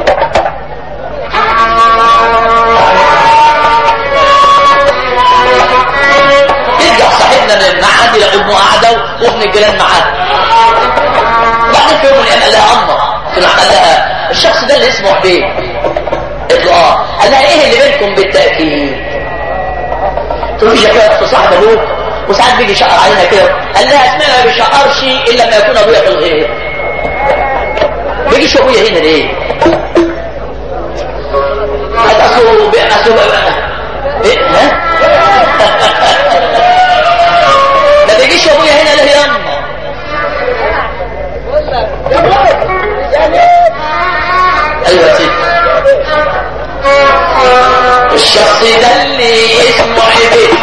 B: يرجع صاحبنا من المعهد يلاقي امه قاعده وابن الجيران معاه بعدين في يوم من الايام قال لها امه قال لها الشخص ده اللي اسمه حبيب قالت له اه قال لها ايه اللي بينكم بالتاكيد تقول لي شكايه صاحب ابوك وساعات بيجي يشقر علينا كده قال لها اسمها ما بيشقرش الا لما يكون ابويا في الغير بيجيش ابويا هنا ليه اصله اصله ايه ها ما بيجيش ابويا هنا ليه يا اما ايوه يا سيدي الشخص ده اللي اسمه عبيد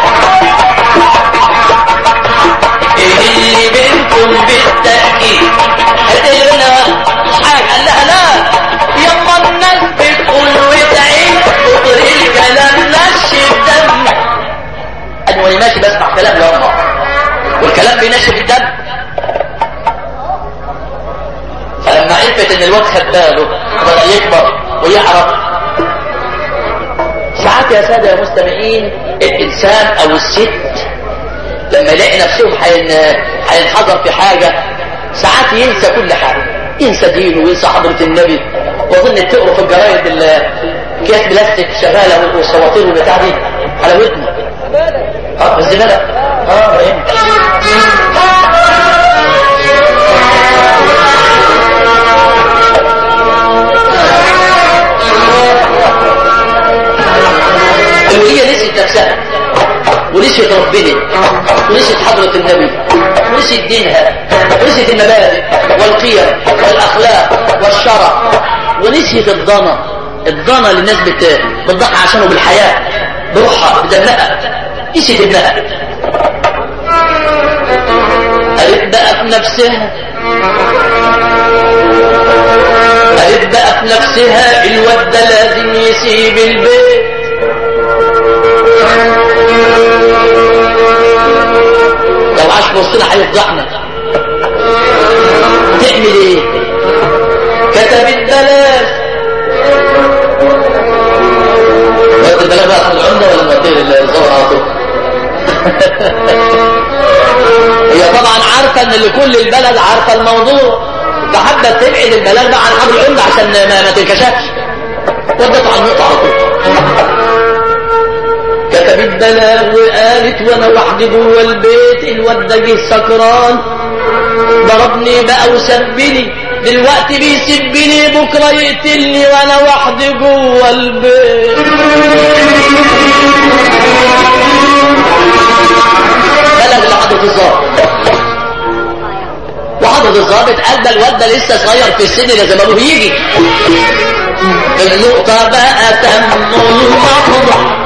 B: اللي بينكم بالتأكيد هتقول لنا حاجة قال لها لا يما الناس بتقول وتعيد كتر الكلام نشف الدم انا وانا ماشي بسمع كلام يما والكلام بينشف الدم فلما عرفت ان الواد خد باله بدأ يكبر ويعرف ساعات يا سادة يا مستمعين الإنسان أو الست لما يلاقي نفسهم هينحضر في حاجة ساعات ينسى كل حاجة ينسى دينه وينسى حضرة النبي وأظن تقروا في الجرايد كيس بلاستيك شغالة والصواتير والبتاع دي على ودنه اه الزبالة اه فاهم وهي نسيت نفسها ونسيت ربنا ونسيت حضرة النبي ونسيت دينها ونسيت المبادئ والقيم والأخلاق والشرع ونسيت الضنا الضنا اللي الناس بت... بتضحي عشانه بالحياة بروحها بدمها نسيت ابنها قالت بقى في نفسها قالت بقى في نفسها الواد ده لازم يسيب البيت لو عاش في وسطنا هيفضحنا تعمل ايه كتبت بلاش وقت البلاش بقى في العمدة ولا موديه الزور على طول هي طبعا عارفة ان لكل البلد عارفة الموضوع فحابة تبعد البلاغ بقى عن حبل العمدة عشان ما, ما تنكشفش ودت على النقطة على طول كتبت بلاغ وقالت وانا وحدي جوه البيت الواد ده جه سكران ضربني بقى وسبني دلوقتي بيسبني بكره يقتلني وانا وحدي جوه البيت بلغ لحضرة الظابط وحضرة الظابط قال ده الواد ده لسه صغير في السن لازم ابوه يجي النقطة بقى تم المحضر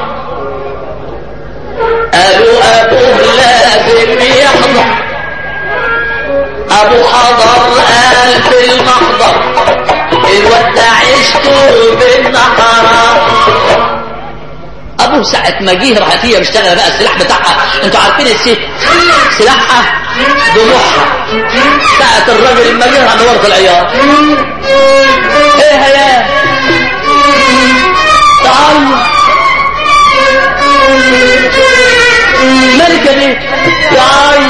B: قالوا ابوه لازم يحضر ابو حضر قال في المحضر الواد عشته بالنهار ابوه ساعة ما جه راحت هي مشتغله بقى السلاح بتاعها انتوا عارفين الست سلاحها دموعها ساعة الراجل ما جه عند ورد العيار ايه يا تعال ملكة دي تعال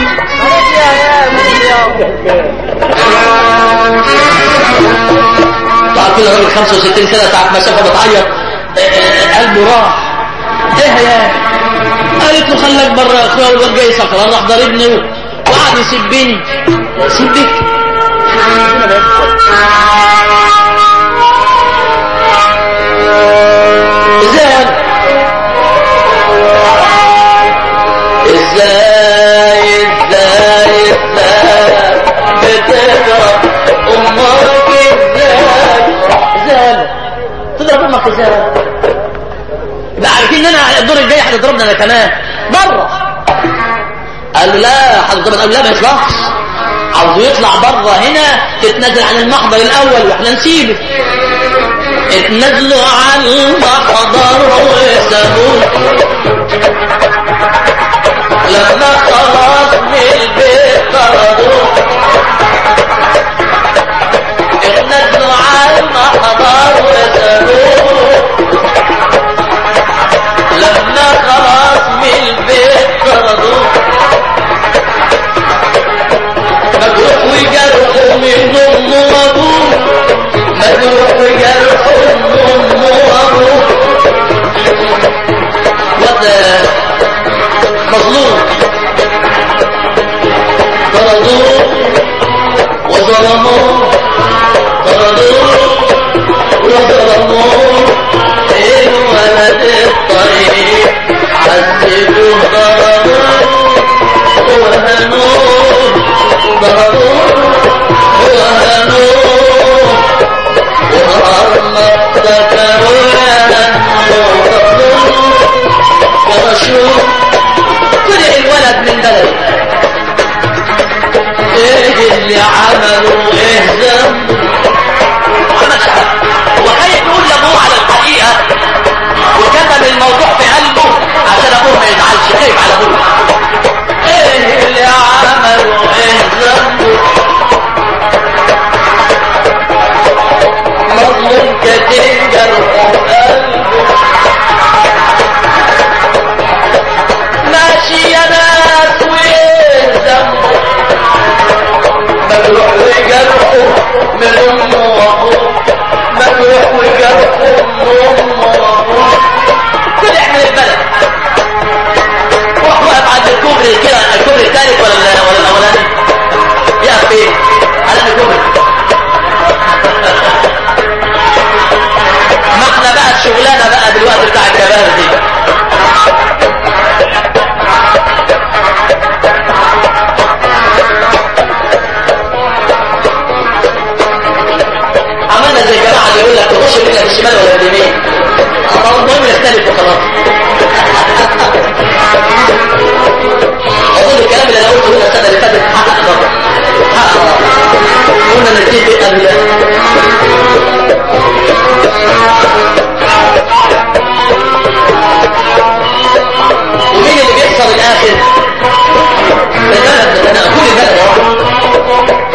B: تعرفين الراجل 65 سنة ساعة ما شافها بتعيط قلبه راح ايه يا قالت له خليك بره يا اخويا والواد جاي سكران راح ضاربني وقعد يسبني سبك ازاي ازاي ازاي ازاي بتضرب امك ازاي ازاي تضرب امك ازاي يبقى عارفين ان انا الدور الجاي هتضربنا انا كمان بره قال له لا حضرتك الضابط قال له لا ما يطلعش عاوزه يطلع بره هنا تتنازل عن المحضر الاول واحنا نسيبه اتنازلوا عن المحضر وسابوه لما خلاص من البيت طردوه اتنازلوا عن المحضر وسابوه لما خلاص من البيت طردوه مجروح وجرح من امه وابوه مجروح وجرح من امه وابوه وده مظلوم طردوه وظلموه طردوه وظلموه الولد الطريق عذبوه ضربوه وهنوه ضربوه وهنوه وهرنا افتكروا ورشوه طلع الولد من بلده ايه اللي عملوا ايه ذنبه عمل حاجة. وهيقول لابوه على الحقيقه وكتب الموضوع في قلبه عشان ابوه ما يزعلش خايف على ابوه ايه اللي عملوا ايه ذنبه مظلوم كتير جرحه قلبه ماشي يا ناس وايه ذنبه مجروح وجرحه من امه وابوه مجروح وجرحه من امه وابوه طلع من البلد روح واقف عند الكوبري كده الكوبري الثالث ولا ال- ولا الاولاني يقف فين على الكوبري ما احنا بقى الشغلانه بقى دلوقتي بتاع الكبار دي عملنا زي الجماعه اللي يقول لك تخش منك الشمال ولا اليمين طب المهم نختلف وخلاص اظن الكلام اللي انا قلته هنا السنه اللي فاتت حقق برضه حقق قلنا نتفق قبل ومين اللي بيحصل الاخر البلد انا كل البلد اهو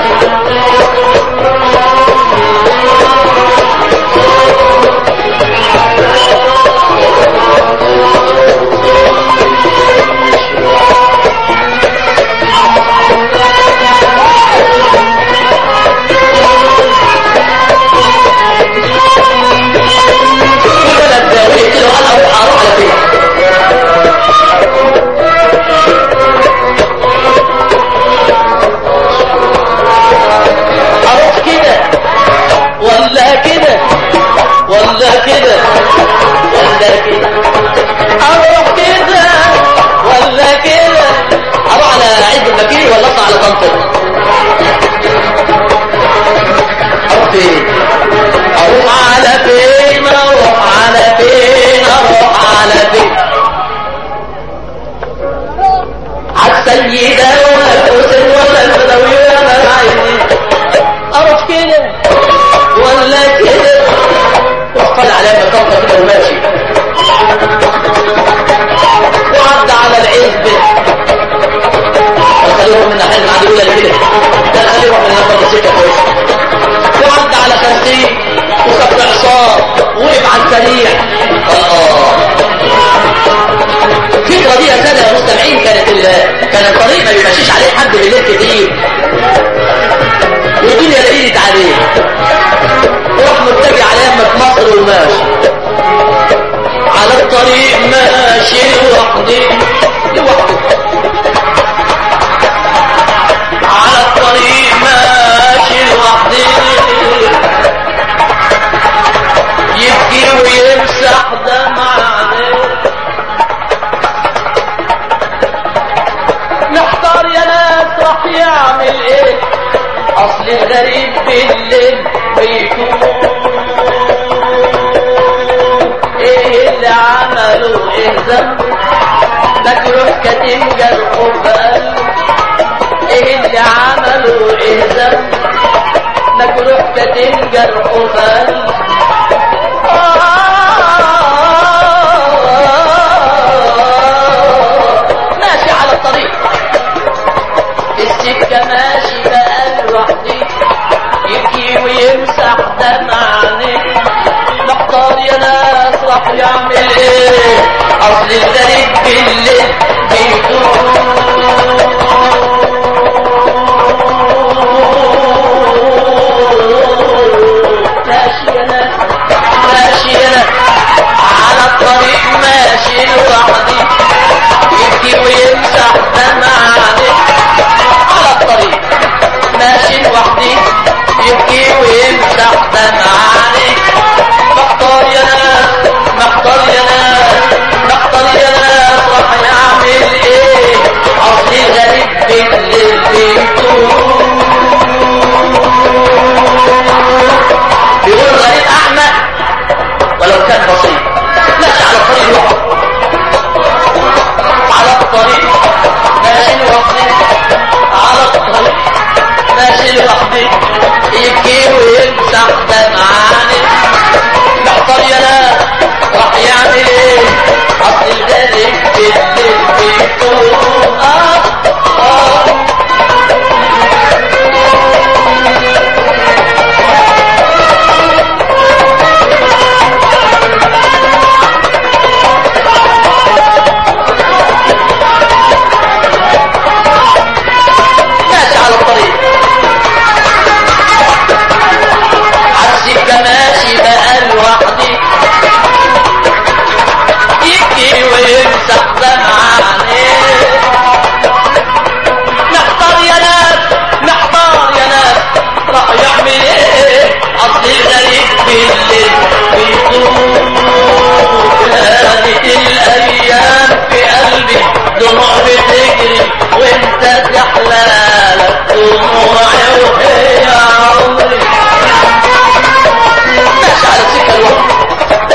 B: البلد ده وقلت له انا اروح اروح على فين اروح كده ولا كده ولا كده ولا كده اروح كده ولا كده اروح على عز البكير ولا اطلع على طنطا اروح فين اروح على فين اروح على فين اروح على فين عالسيدة ولا الحسين ولا البدوي ولا العينين اروح كده ولا كده وقال على مكانه كده وماشي وعدى على العزبة خليهم من ناحية المعدولة اللي كده ده خليهم من ناحية السكة كويسة وعدى على خمسين وخد عصام وقف على السريع اه في قضية سنة يا مستمعين كانت ال... كان الطريق ما بيمشيش عليه حد بالليل كتير والدنيا لقيت عليه وراح متجه على يمة مصر وماشي على الطريق ماشي لوحدي لوحده على الطريق ماشي لوحدي يبكي ويمسح دمع عليه محتار يا ناس راح يعمل ايه اصل الغريب بالليل بيكون ايه اللي عمله ايه ذنبه مجروح كتم جرحه بقلبه ايه اللي عمله ايه ذنب مجروح كتم جرحه بقلبه ماشي على الطريق في السكة ماشي بقى لوحدي يبكي ويمسح دمع عينيه محتار يا ناس راح يعمل ايه اصل الغريب بالليل بيدور ماشي يا ناس ماشي يا ناس على الطريق ماشي لوحدي يبكي ويمسح دمع عينيه على الطريق ماشي لوحدي يبكي ويمسح دمع عينيه محتار يا ناس محتار يا ناس محتار يا ناس راح يعمل ايه اصلي غريب بالليل بيتوه بيقول غريب احمد ولو كان بسيط ماشي على الطريق لوحده على الطريق ماشي لوحدي على الطريق ماشي لوحدي يبكي ويمسح دمعاني محتار يا ناس راح يعمل ايه اصل الغالب بالليل بيتوه آه آه ماشي على الطريق عالسكة ماشي بقى لوحدي يبكي ويمسح دمع عينيه محتار يا ناس محتار يا ناس راح يعمل ايه اصل الغريب بالليل بيطول كانت الايام في قلبي دموع بتجري وانت تحلالك دموعي وهي عمري ماشي على السكه لوحدي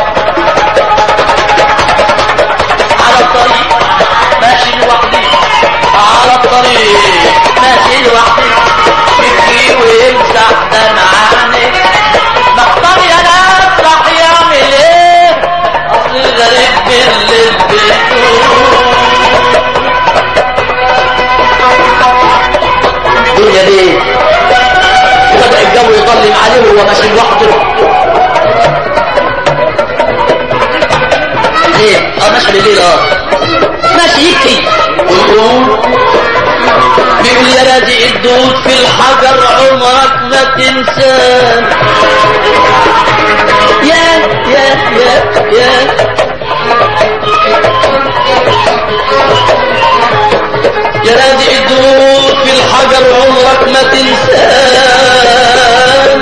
B: على الطريق ماشي لوحدي على الطريق ماشي لوحدي يبكي ويمسح دمعاني محتار يا ناس راح يعمل ايه اصل الغريب بالليل بيتوه الدنيا دي بدأ الجو يظلم عليه وهو ماشي لوحده ليه؟ اه ماشي بالليل اه ماشي يبكي ويقول بيقول يا رادي الدود في الحجر عمرك ما تنسان يا يا يا يا يا رادي الدود في الحجر عمرك ما تنسان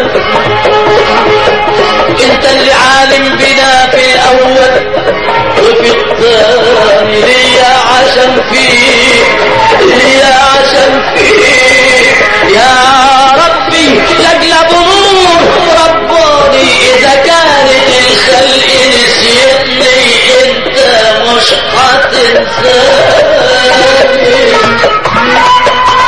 B: انت اللي عالم بنا في الاول وفي الثاني ليا عشان فيك ليا عشان فيك يا ربي لاجل بنور رباني اذا كانت الخلق نسيتني انت مش هتنساني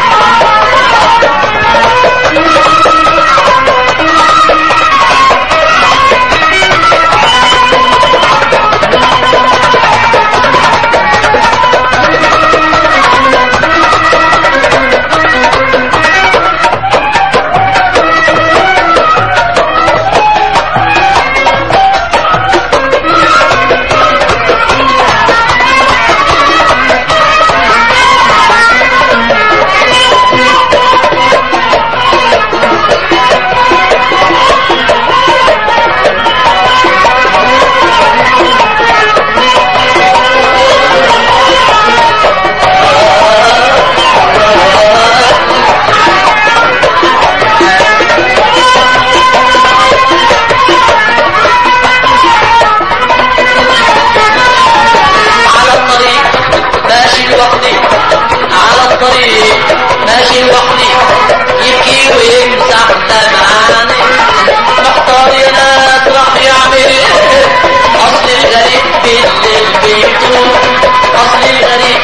B: على الطريق ماشي لوحدي على الطريق ماشي لوحدي يبكي ويمسح دمعاني محتار يا ناس راح يعمل ايه اصل الغريب بالليل بيتوه اصل الغريب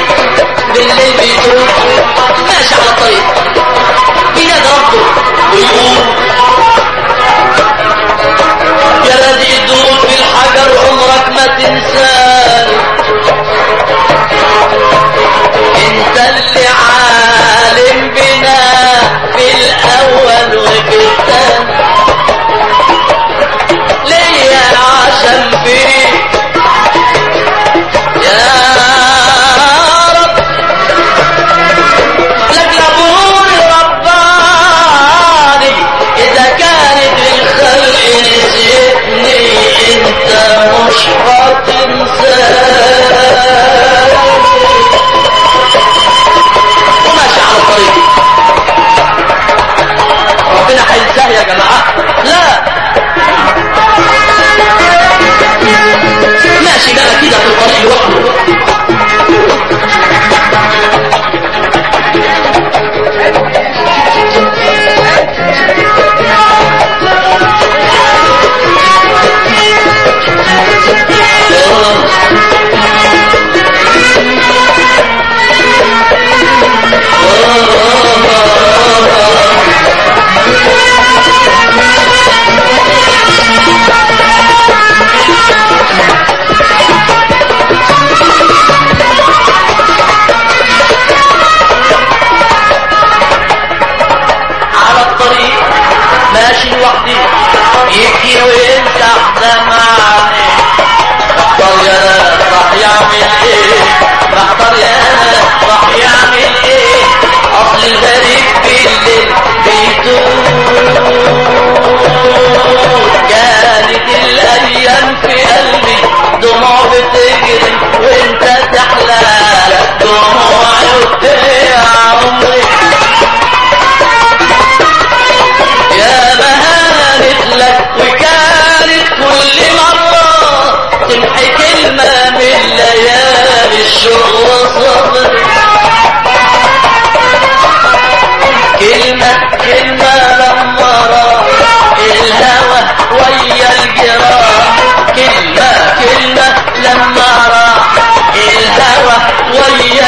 B: كلمة كلمة لما راح الهوى ويا الجراح كلمة كلمة لما راح الهوى ويا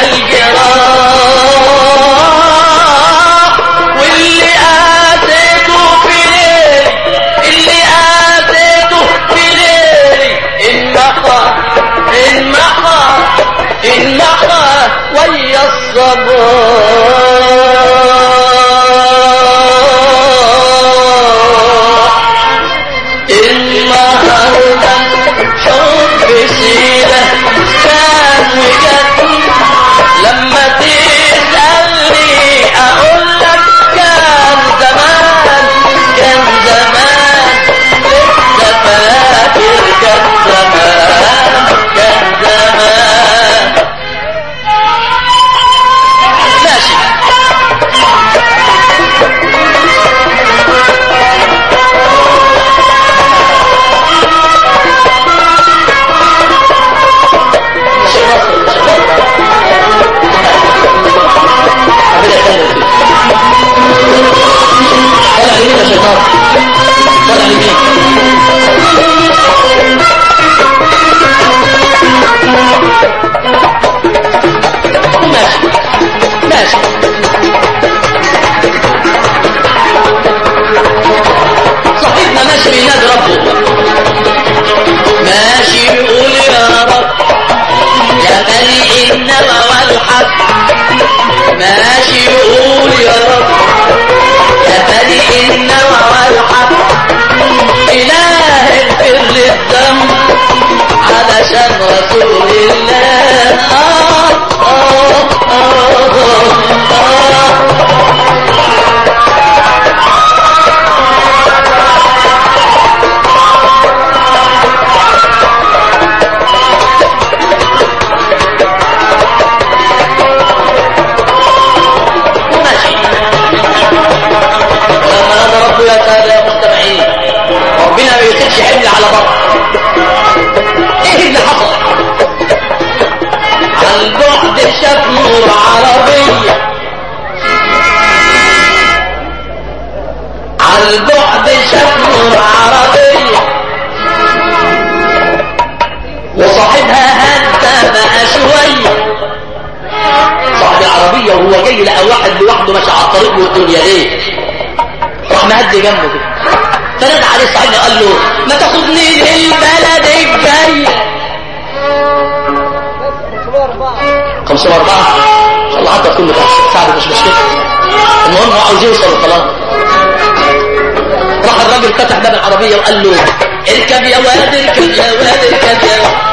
B: الجراح واللي آتيته في ليلي اللي آتيته في ليلي المحى المحى المحى ويا الصباح النهارده حب سيرة كان وجد لما تسألني أقول لك كان زمان كان زمان لسه فاكر كان زمان كان زمان ماشي مش مصر مش مصر ربنا يخليك طلع يمين يا شيطان طلع يمين ماشي ماشي صاحبنا ماشي بينادي ربه ماشي يقول يا رب يا بني النوى والحق ماشي يقول يا رب يا بني النوى والحق إله اغفر لي الذنب علشان رسول الله آه آه آه آه ماشي ولما نادى ربه يا سادة يا مستمعين ربنا ما يسيبش حمل على بطن ايه اللي حصل على البعد شاف نور عربية على البعد شاف نور عربية وصاحبها هدى بقى شويه صاحب العربية وهو جاي لقى واحد لوحده ماشي على الطريق والدنيا ليه راح مهدي جنبه كده فنادى عليه صاحبنا قال له ما تاخدني للبلد الجاية 504 ان شاء الله حتى تكون بتاع ساعة مش مشكلة المهم هو عاوز يوصل وخلاص راح الراجل فتح باب العربية وقال له اركب يا واد اركب يا واد اركب يا واد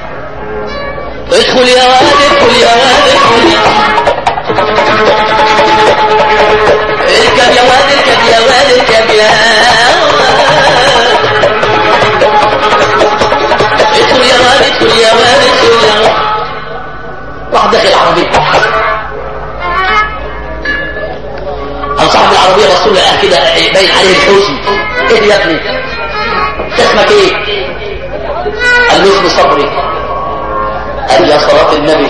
B: ادخل يا واد ادخل يا واد ادخل يا اركب يا واد اركب يا واد اركب يا واد ادخل يا واد ادخل يا واد ادخل يا واد راح داخل العربية قام صاحب العربية بصوا له قال كده باين عليه الحزن ايه يا ابني انت اسمك ايه قال له اسمي صبري قال يا صلاة النبي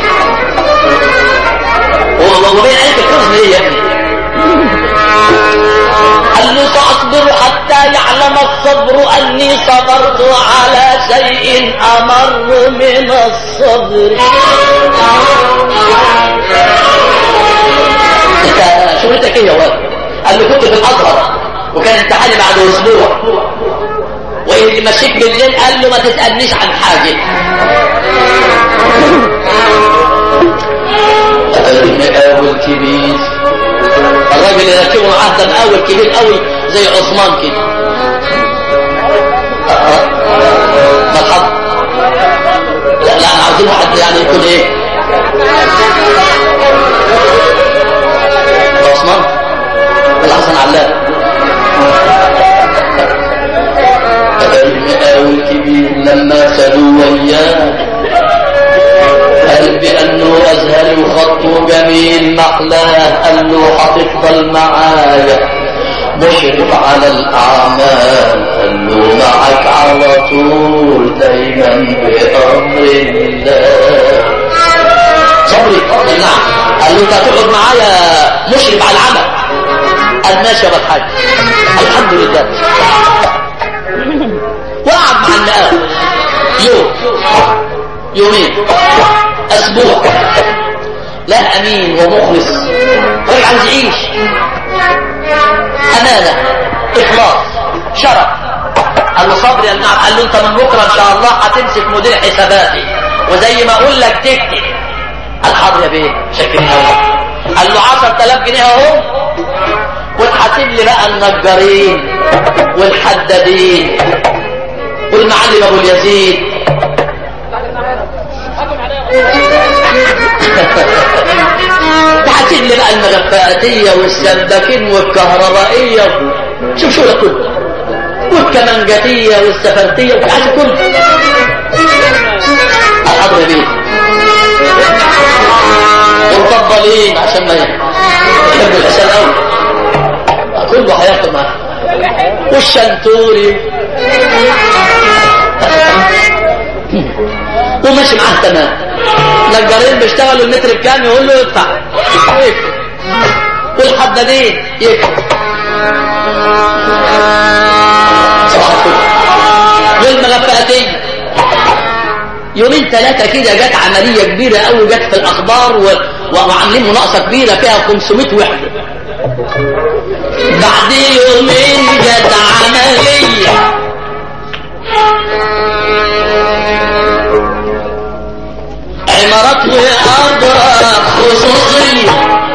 B: وبين عليك الحزن ايه يا ابني قال له سأصبر حتى يعلم الصبر أني صبرت على شيء أمر من الصبر انت شغلتك ايه يا واد قال له كنت في الازهر وكان امتحاني بعد اسبوع واللي مشيك بالليل قال له ما تسالنيش عن حاجه المقاول كبير الراجل اللي ركبه معاه ده مقاول كبير قوي زي عثمان كده مرحبا لا لا انا عاوزين واحد يعني يكون ايه عثمان ولا حسن علام المقاول كبير لما سالوا وياه قال بأنه أزهري وخطه جميل محلاه قال له هتفضل معايا مشرف على الأعمال قال له معك على طول دايما بأمر الله صبري نعم قال له انت هتقعد معايا مشرف على العمل قال ماشي يا ابو الحاج الحمد لله وقعد مع المقاول يوم يومين اسبوع لا امين ومخلص راجل عايز يعيش امانه اخلاص شرف قال له صبري يا نعم قال له انت من بكره ان شاء الله هتمسك مدير حساباتي وزي ما اقول لك تكتب قال حاضر يا بيه شكرا قوي قال له 10000 جنيه اهو وتحاسب لي بقى النجارين والحدادين والمعلم ابو اليزيد تحاسب لي بقى المغفاتيه والسباكين والكهربائيه شوف شو ده كله والكمنجاتيه والسفرتيه وتحاسب كله الحضر يا بيه والفضلين عشان ما يحب الحسن قوي كله هياخد معاه والشنتوري وماشي معاه تمام نجارين بيشتغلوا المتر بكام يقول له ادفع يكتب والحدادين يكتب صباح الفل والمغفأتين يومين ثلاثة كده جت عملية كبيرة قوي جت في الأخبار و... وعاملين مناقصة كبيرة فيها 500 وحدة بعد يومين جت عملية عمارات وأدراك خصوصية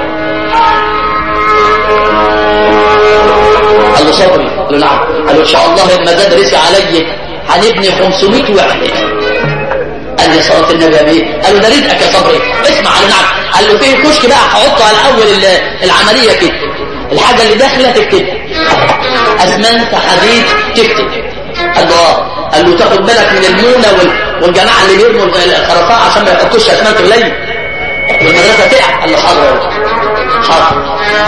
B: قال له صبري قال له نعم قال له إن شاء الله لما زاد رسي علي هنبني 500 وحدة قال لي صلاة النبي يا بيه قال له ده رزقك يا صبري اسمع قال له نعم قال له فيه كشك بقى هحطه على اول ال- العمليه كده الحاجه اللي داخله تكتبها اسمنت حديد تكتب قال له اه قال له تاخد بالك من المونه وال... والجماعه اللي بيرموا الخرفاء عشان ما يحطوش اسمنت قليل والمدرسه تقع قال له حاضر يا ولد. حاضر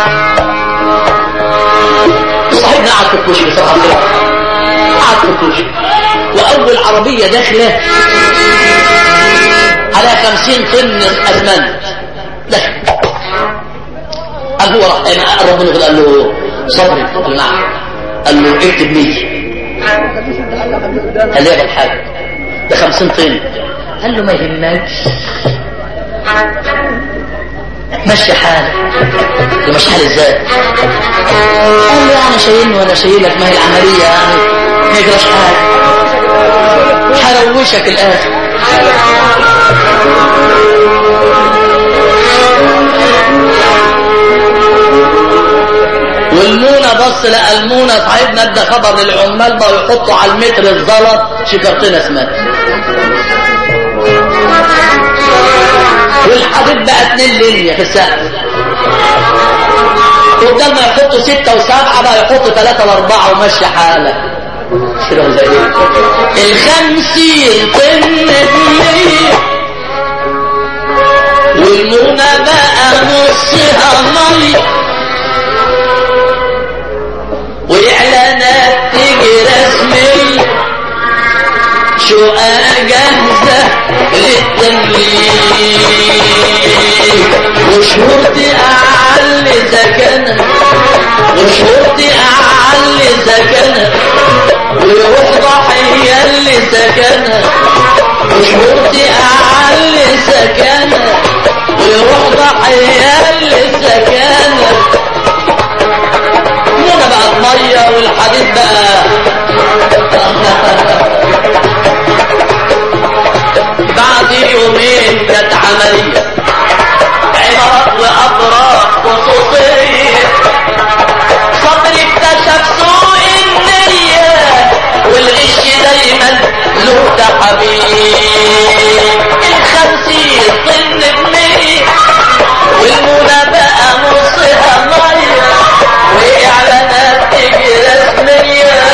B: صاحبنا قعد في الكشك صراحه قعد في الكشك واول عربيه داخله على خمسين طن اسمنت دخل قال هو راح يعني قرب منه قال له صبري قال له نعم قال له اكتب 100 قال لي يا ابو الحاج ده 50 طن قال له ما يهمكش مشي حالك قال مشي حالي ازاي قال له يعني شايلني وانا شايلك ما هي العمليه يعني ما يجراش حاجه هروشك الاخر والمونة بص لقى المونة صاحبنا ادى خبر للعمال بقوا يحطوا على المتر الزلط شكرتين اسمنت والحديد بقى اتنين لينيا في السقف وبدل ما يحطوا ستة وسبعة بقى يحطوا ثلاثة واربعة ومشي حالك كده زي ايه الخمسين طن بمية والمونة بقى نصها مية وإعلانات تيجي رسمية شقة جاهزة للتمليك وشهور تعلي سكنها وشهور تعلي سكنها ويروح ضحية لسكنها وشهور تعلي سكنها ويروح ضحية لسكنها منى بقى المية والحديد بقى بعد يومين جت عملية عمارات وأبراج خصوصية صبر اكتشف سوء النية والغش دايما له تحبيب الخمسين طن بمية والمنى بقى نصها مية وإعلانات تيجي رسمية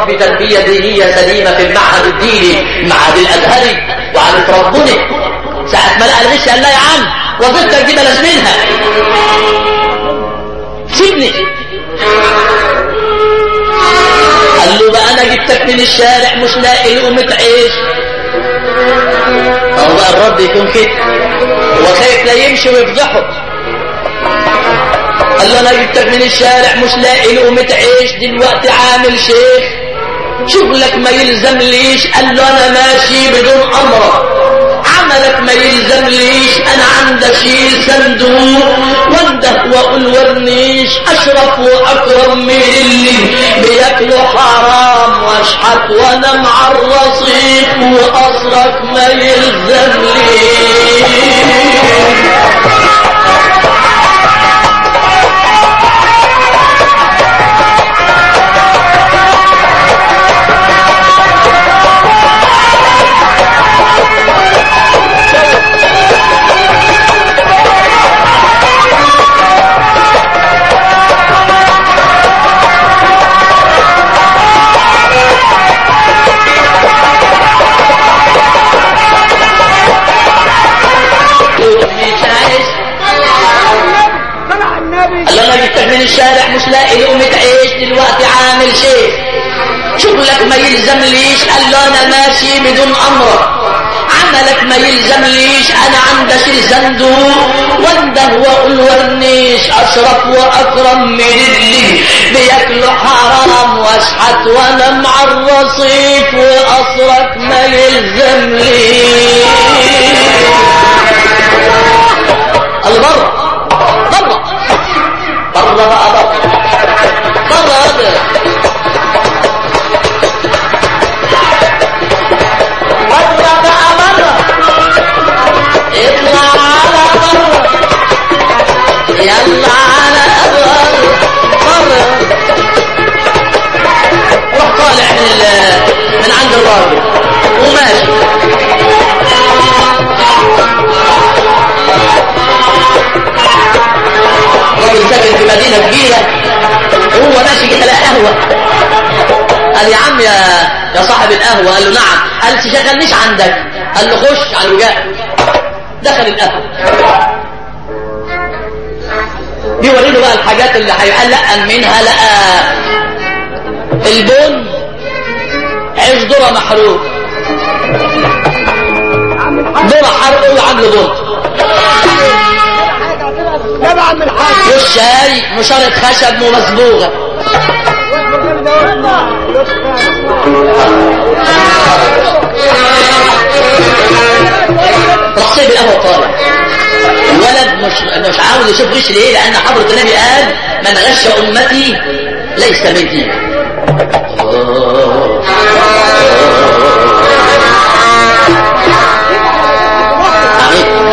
B: بربي تربيته هي سليمة في المعهد الديني المعهد الأزهري وعرف ربنا ساعة ما لقى الغش قال لا يا عم وظيفتك دي بلاش منها سيبني قال له بقى انا جبتك من الشارع مش لاقي لقمة عيش هو بقى الرد يكون كده هو خايف لا يمشي ويفضحه قال له انا جبتك من الشارع مش لاقي لقمة عيش دلوقتي عامل شيخ شغلك ما يلزمليش قال له انا ماشي بدون امرك عملك ما يلزمليش انا عندي شيل صندوق وانده واقول ورنيش اشرف واكرم من اللي بياكلوا حرام واشحت وانا مع الرصيف واصلك ما يلزمليش مش عايش قال له انا جبتك من الشارع مش لاقي لقمة عيش دلوقتي عامل شيء شغلك ما يلزمليش قال له انا ماشي بدون امرك عملك ما يلزمليش انا عندي شيل صندوق وانده واقول ورنيش اشرف واكرم من اللي بياكلوا حرام واشحت وانا مع الرصيف واصرك ما يلزمليش قال بره بره بره بقى بره بره هذا بره بقى بره اطلع على بره يلا على بره بره روح طالع من ال- من عند الراجل وماشي راجل ساكن في مدينة كبيرة وهو ماشي كده لقى قهوة قال يا عم يا يا صاحب القهوة قال له نعم قال تشغلنيش عندك قال له خش على الوجاء دخل القهوة بيوري له بقى الحاجات اللي هيقال لقى منها لقى البن عيش ذرة محروق ذرة حرقه وعامله بن
C: تبع من الحاج
B: والشاي مشارة خشب ومصبوغة رصيب القهوة طالع الولد مش مش عاوز يشوف غش ليه لأن حضرة النبي قال من غش أمتي ليس مني آمين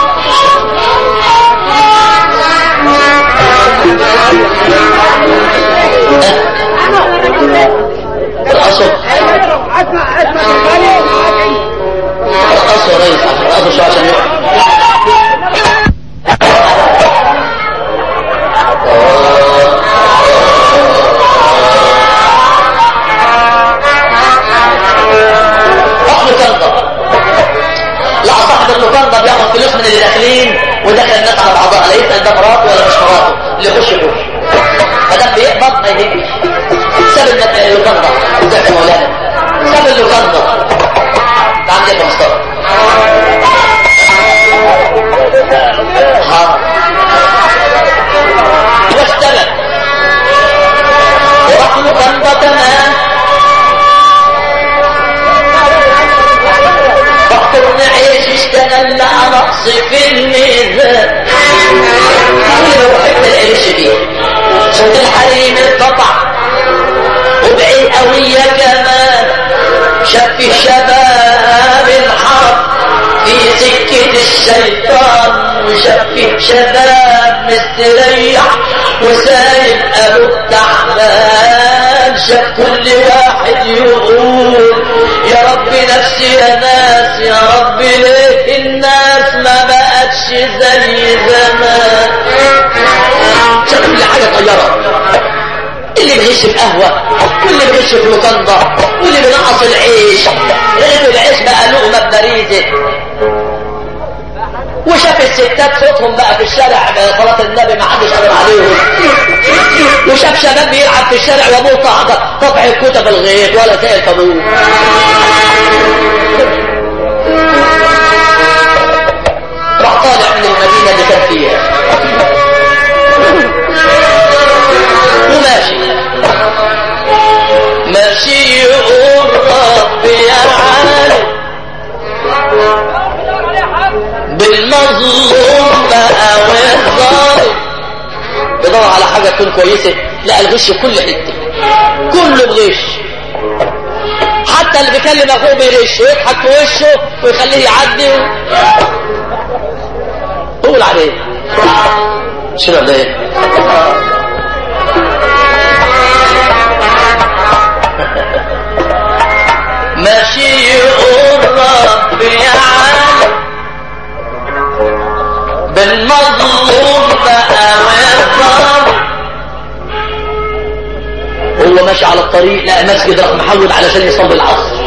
B: الأصل
C: اسمع اسمع الغني
B: الأصل يا ريس الأصل شو عشان يقع راح لكندا لقى صاحب اللوكاندا بياخد فلوس من اللي داخلين ودخل الناس على بعضها لا يسأل ده مراته ولا مش مراته اللي يخش يخش فده بيقبض ما يهمش ساب الناس اللوكاندا ازيك يا مولانا ساب اللوكاندا تعال يا مصطفى ها واشتغل وراح لوكاندا تمام رحت نعيش اشتغل لقى نقص في الميزان انا بحب القرش دي صوت الحريم اتقطع وبعيد قوية كمان شاف الشباب الحرب في سكة الشيطان وشاف شباب مستريح وسايب ابوه تعبان شاف كل واحد يقول يا رب نفسي يا ناس يا رب ليه الناس ما بقتش زي زمان شاف كل حاجة طيارة اللي بيعيش القهوة واللي بيغش في لوكاندا واللي بينقص العيش رغيف العيش بقى لقمه ببريزه وشاف الستات صوتهم بقى في الشارع صلاة النبي ما حدش قدر عليهم وشاف شباب بيلعب في الشارع وابوه طبع طبع الكتب الغيط ولا سائل ابوه راح طالع من المدينة اللي كان فيها وماشي ماشي يقول ربي يا عالم بالمظلوم بقى والظالم يدور على حاجة تكون كويسة لا الغش في كل حتة كله بغش حتى اللي بيكلم اخوه بيغش ويضحك في وشه ويخليه يعدي و... قول عليه شنو ولا ايه ماشي يقول ربي عالم بالمظلوم بقى والظالم هو ماشي على الطريق لقى مسجد راح محول علشان يصلي العصر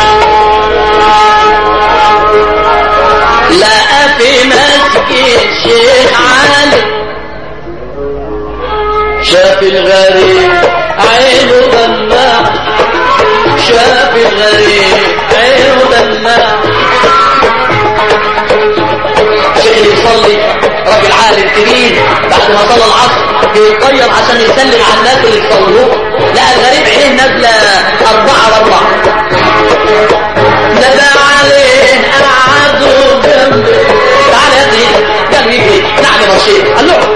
B: لقى في مسجد شيخ عالم شاف الغريب عينه دمع شاف الغريب عينه دمع شيخ اللي يصلي راجل عالم كبير بعد ما صلى العصر بيتغير عشان يسلم على الناس اللي يصلوا لقى الغريب عينيه نازله اربعه واربعه نادى عليه قعدوا جنبه تعالى يا ابني قال يجي نعم يا رشيد قال له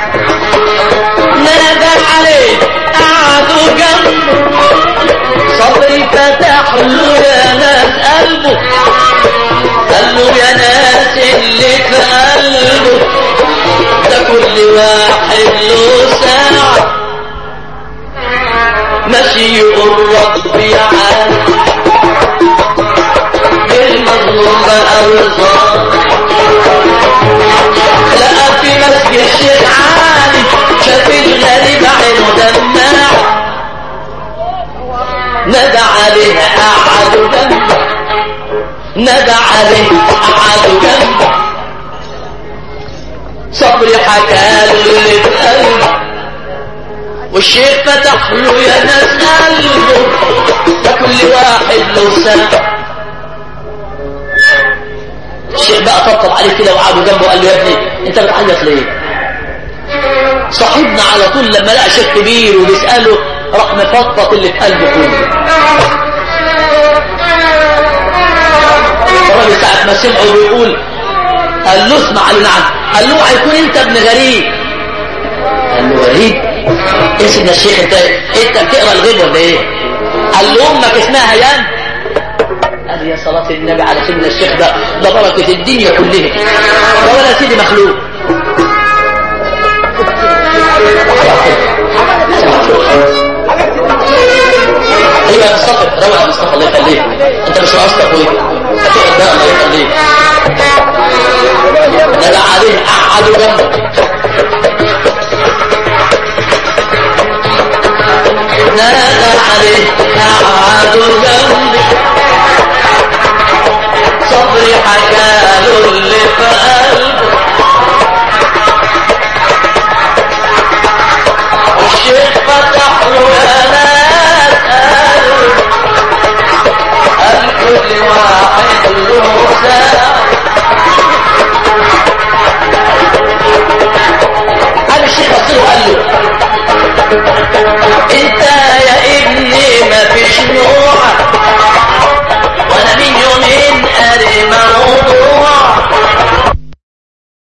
B: نادى عليه قعدوا جنبه صبري فتح له يا ناس قلبه قال له يا ناس اللي في قلبه ده كل واحد له ساعة ماشي يقول ربي عالم المظلوم بقى والظالم لقى في مسجد شيخ عالي شاف الغريب عينه دماع نادى عليه قعدوا جنبه نادى عليه قعدوا جنبه صبري حكى له اللي في قلبه والشيخ فتح له يا ناس قلبه ده كل واحد له ساعه الشيخ بقى طبطب عليه كده وقعدوا جنبه قال له يا ابني انت بتعيط ليه صاحبنا على طول لما لقى شيخ كبير وبيسأله راح مفضفض اللي في قلبه كله الراجل ساعة ما سمعه بيقول قال له اسمع قال له نعم قال له هيكون انت ابن غريب قال له غريب ايه سيدنا الشيخ انت انت بتقرا الغيب ولا ايه قال له امك اسمها هيام قال يا صلاة النبي على سيدنا الشيخ ده ده بركة الدنيا كلها ده ولا سيدي مخلوق ايوه يا مصطفى روح يا مصطفى الله يخليك انت مش قصدك ايه هتقعد بقى الله يخليك نادى عليه قعدوا جنبك نادى عليه قعدوا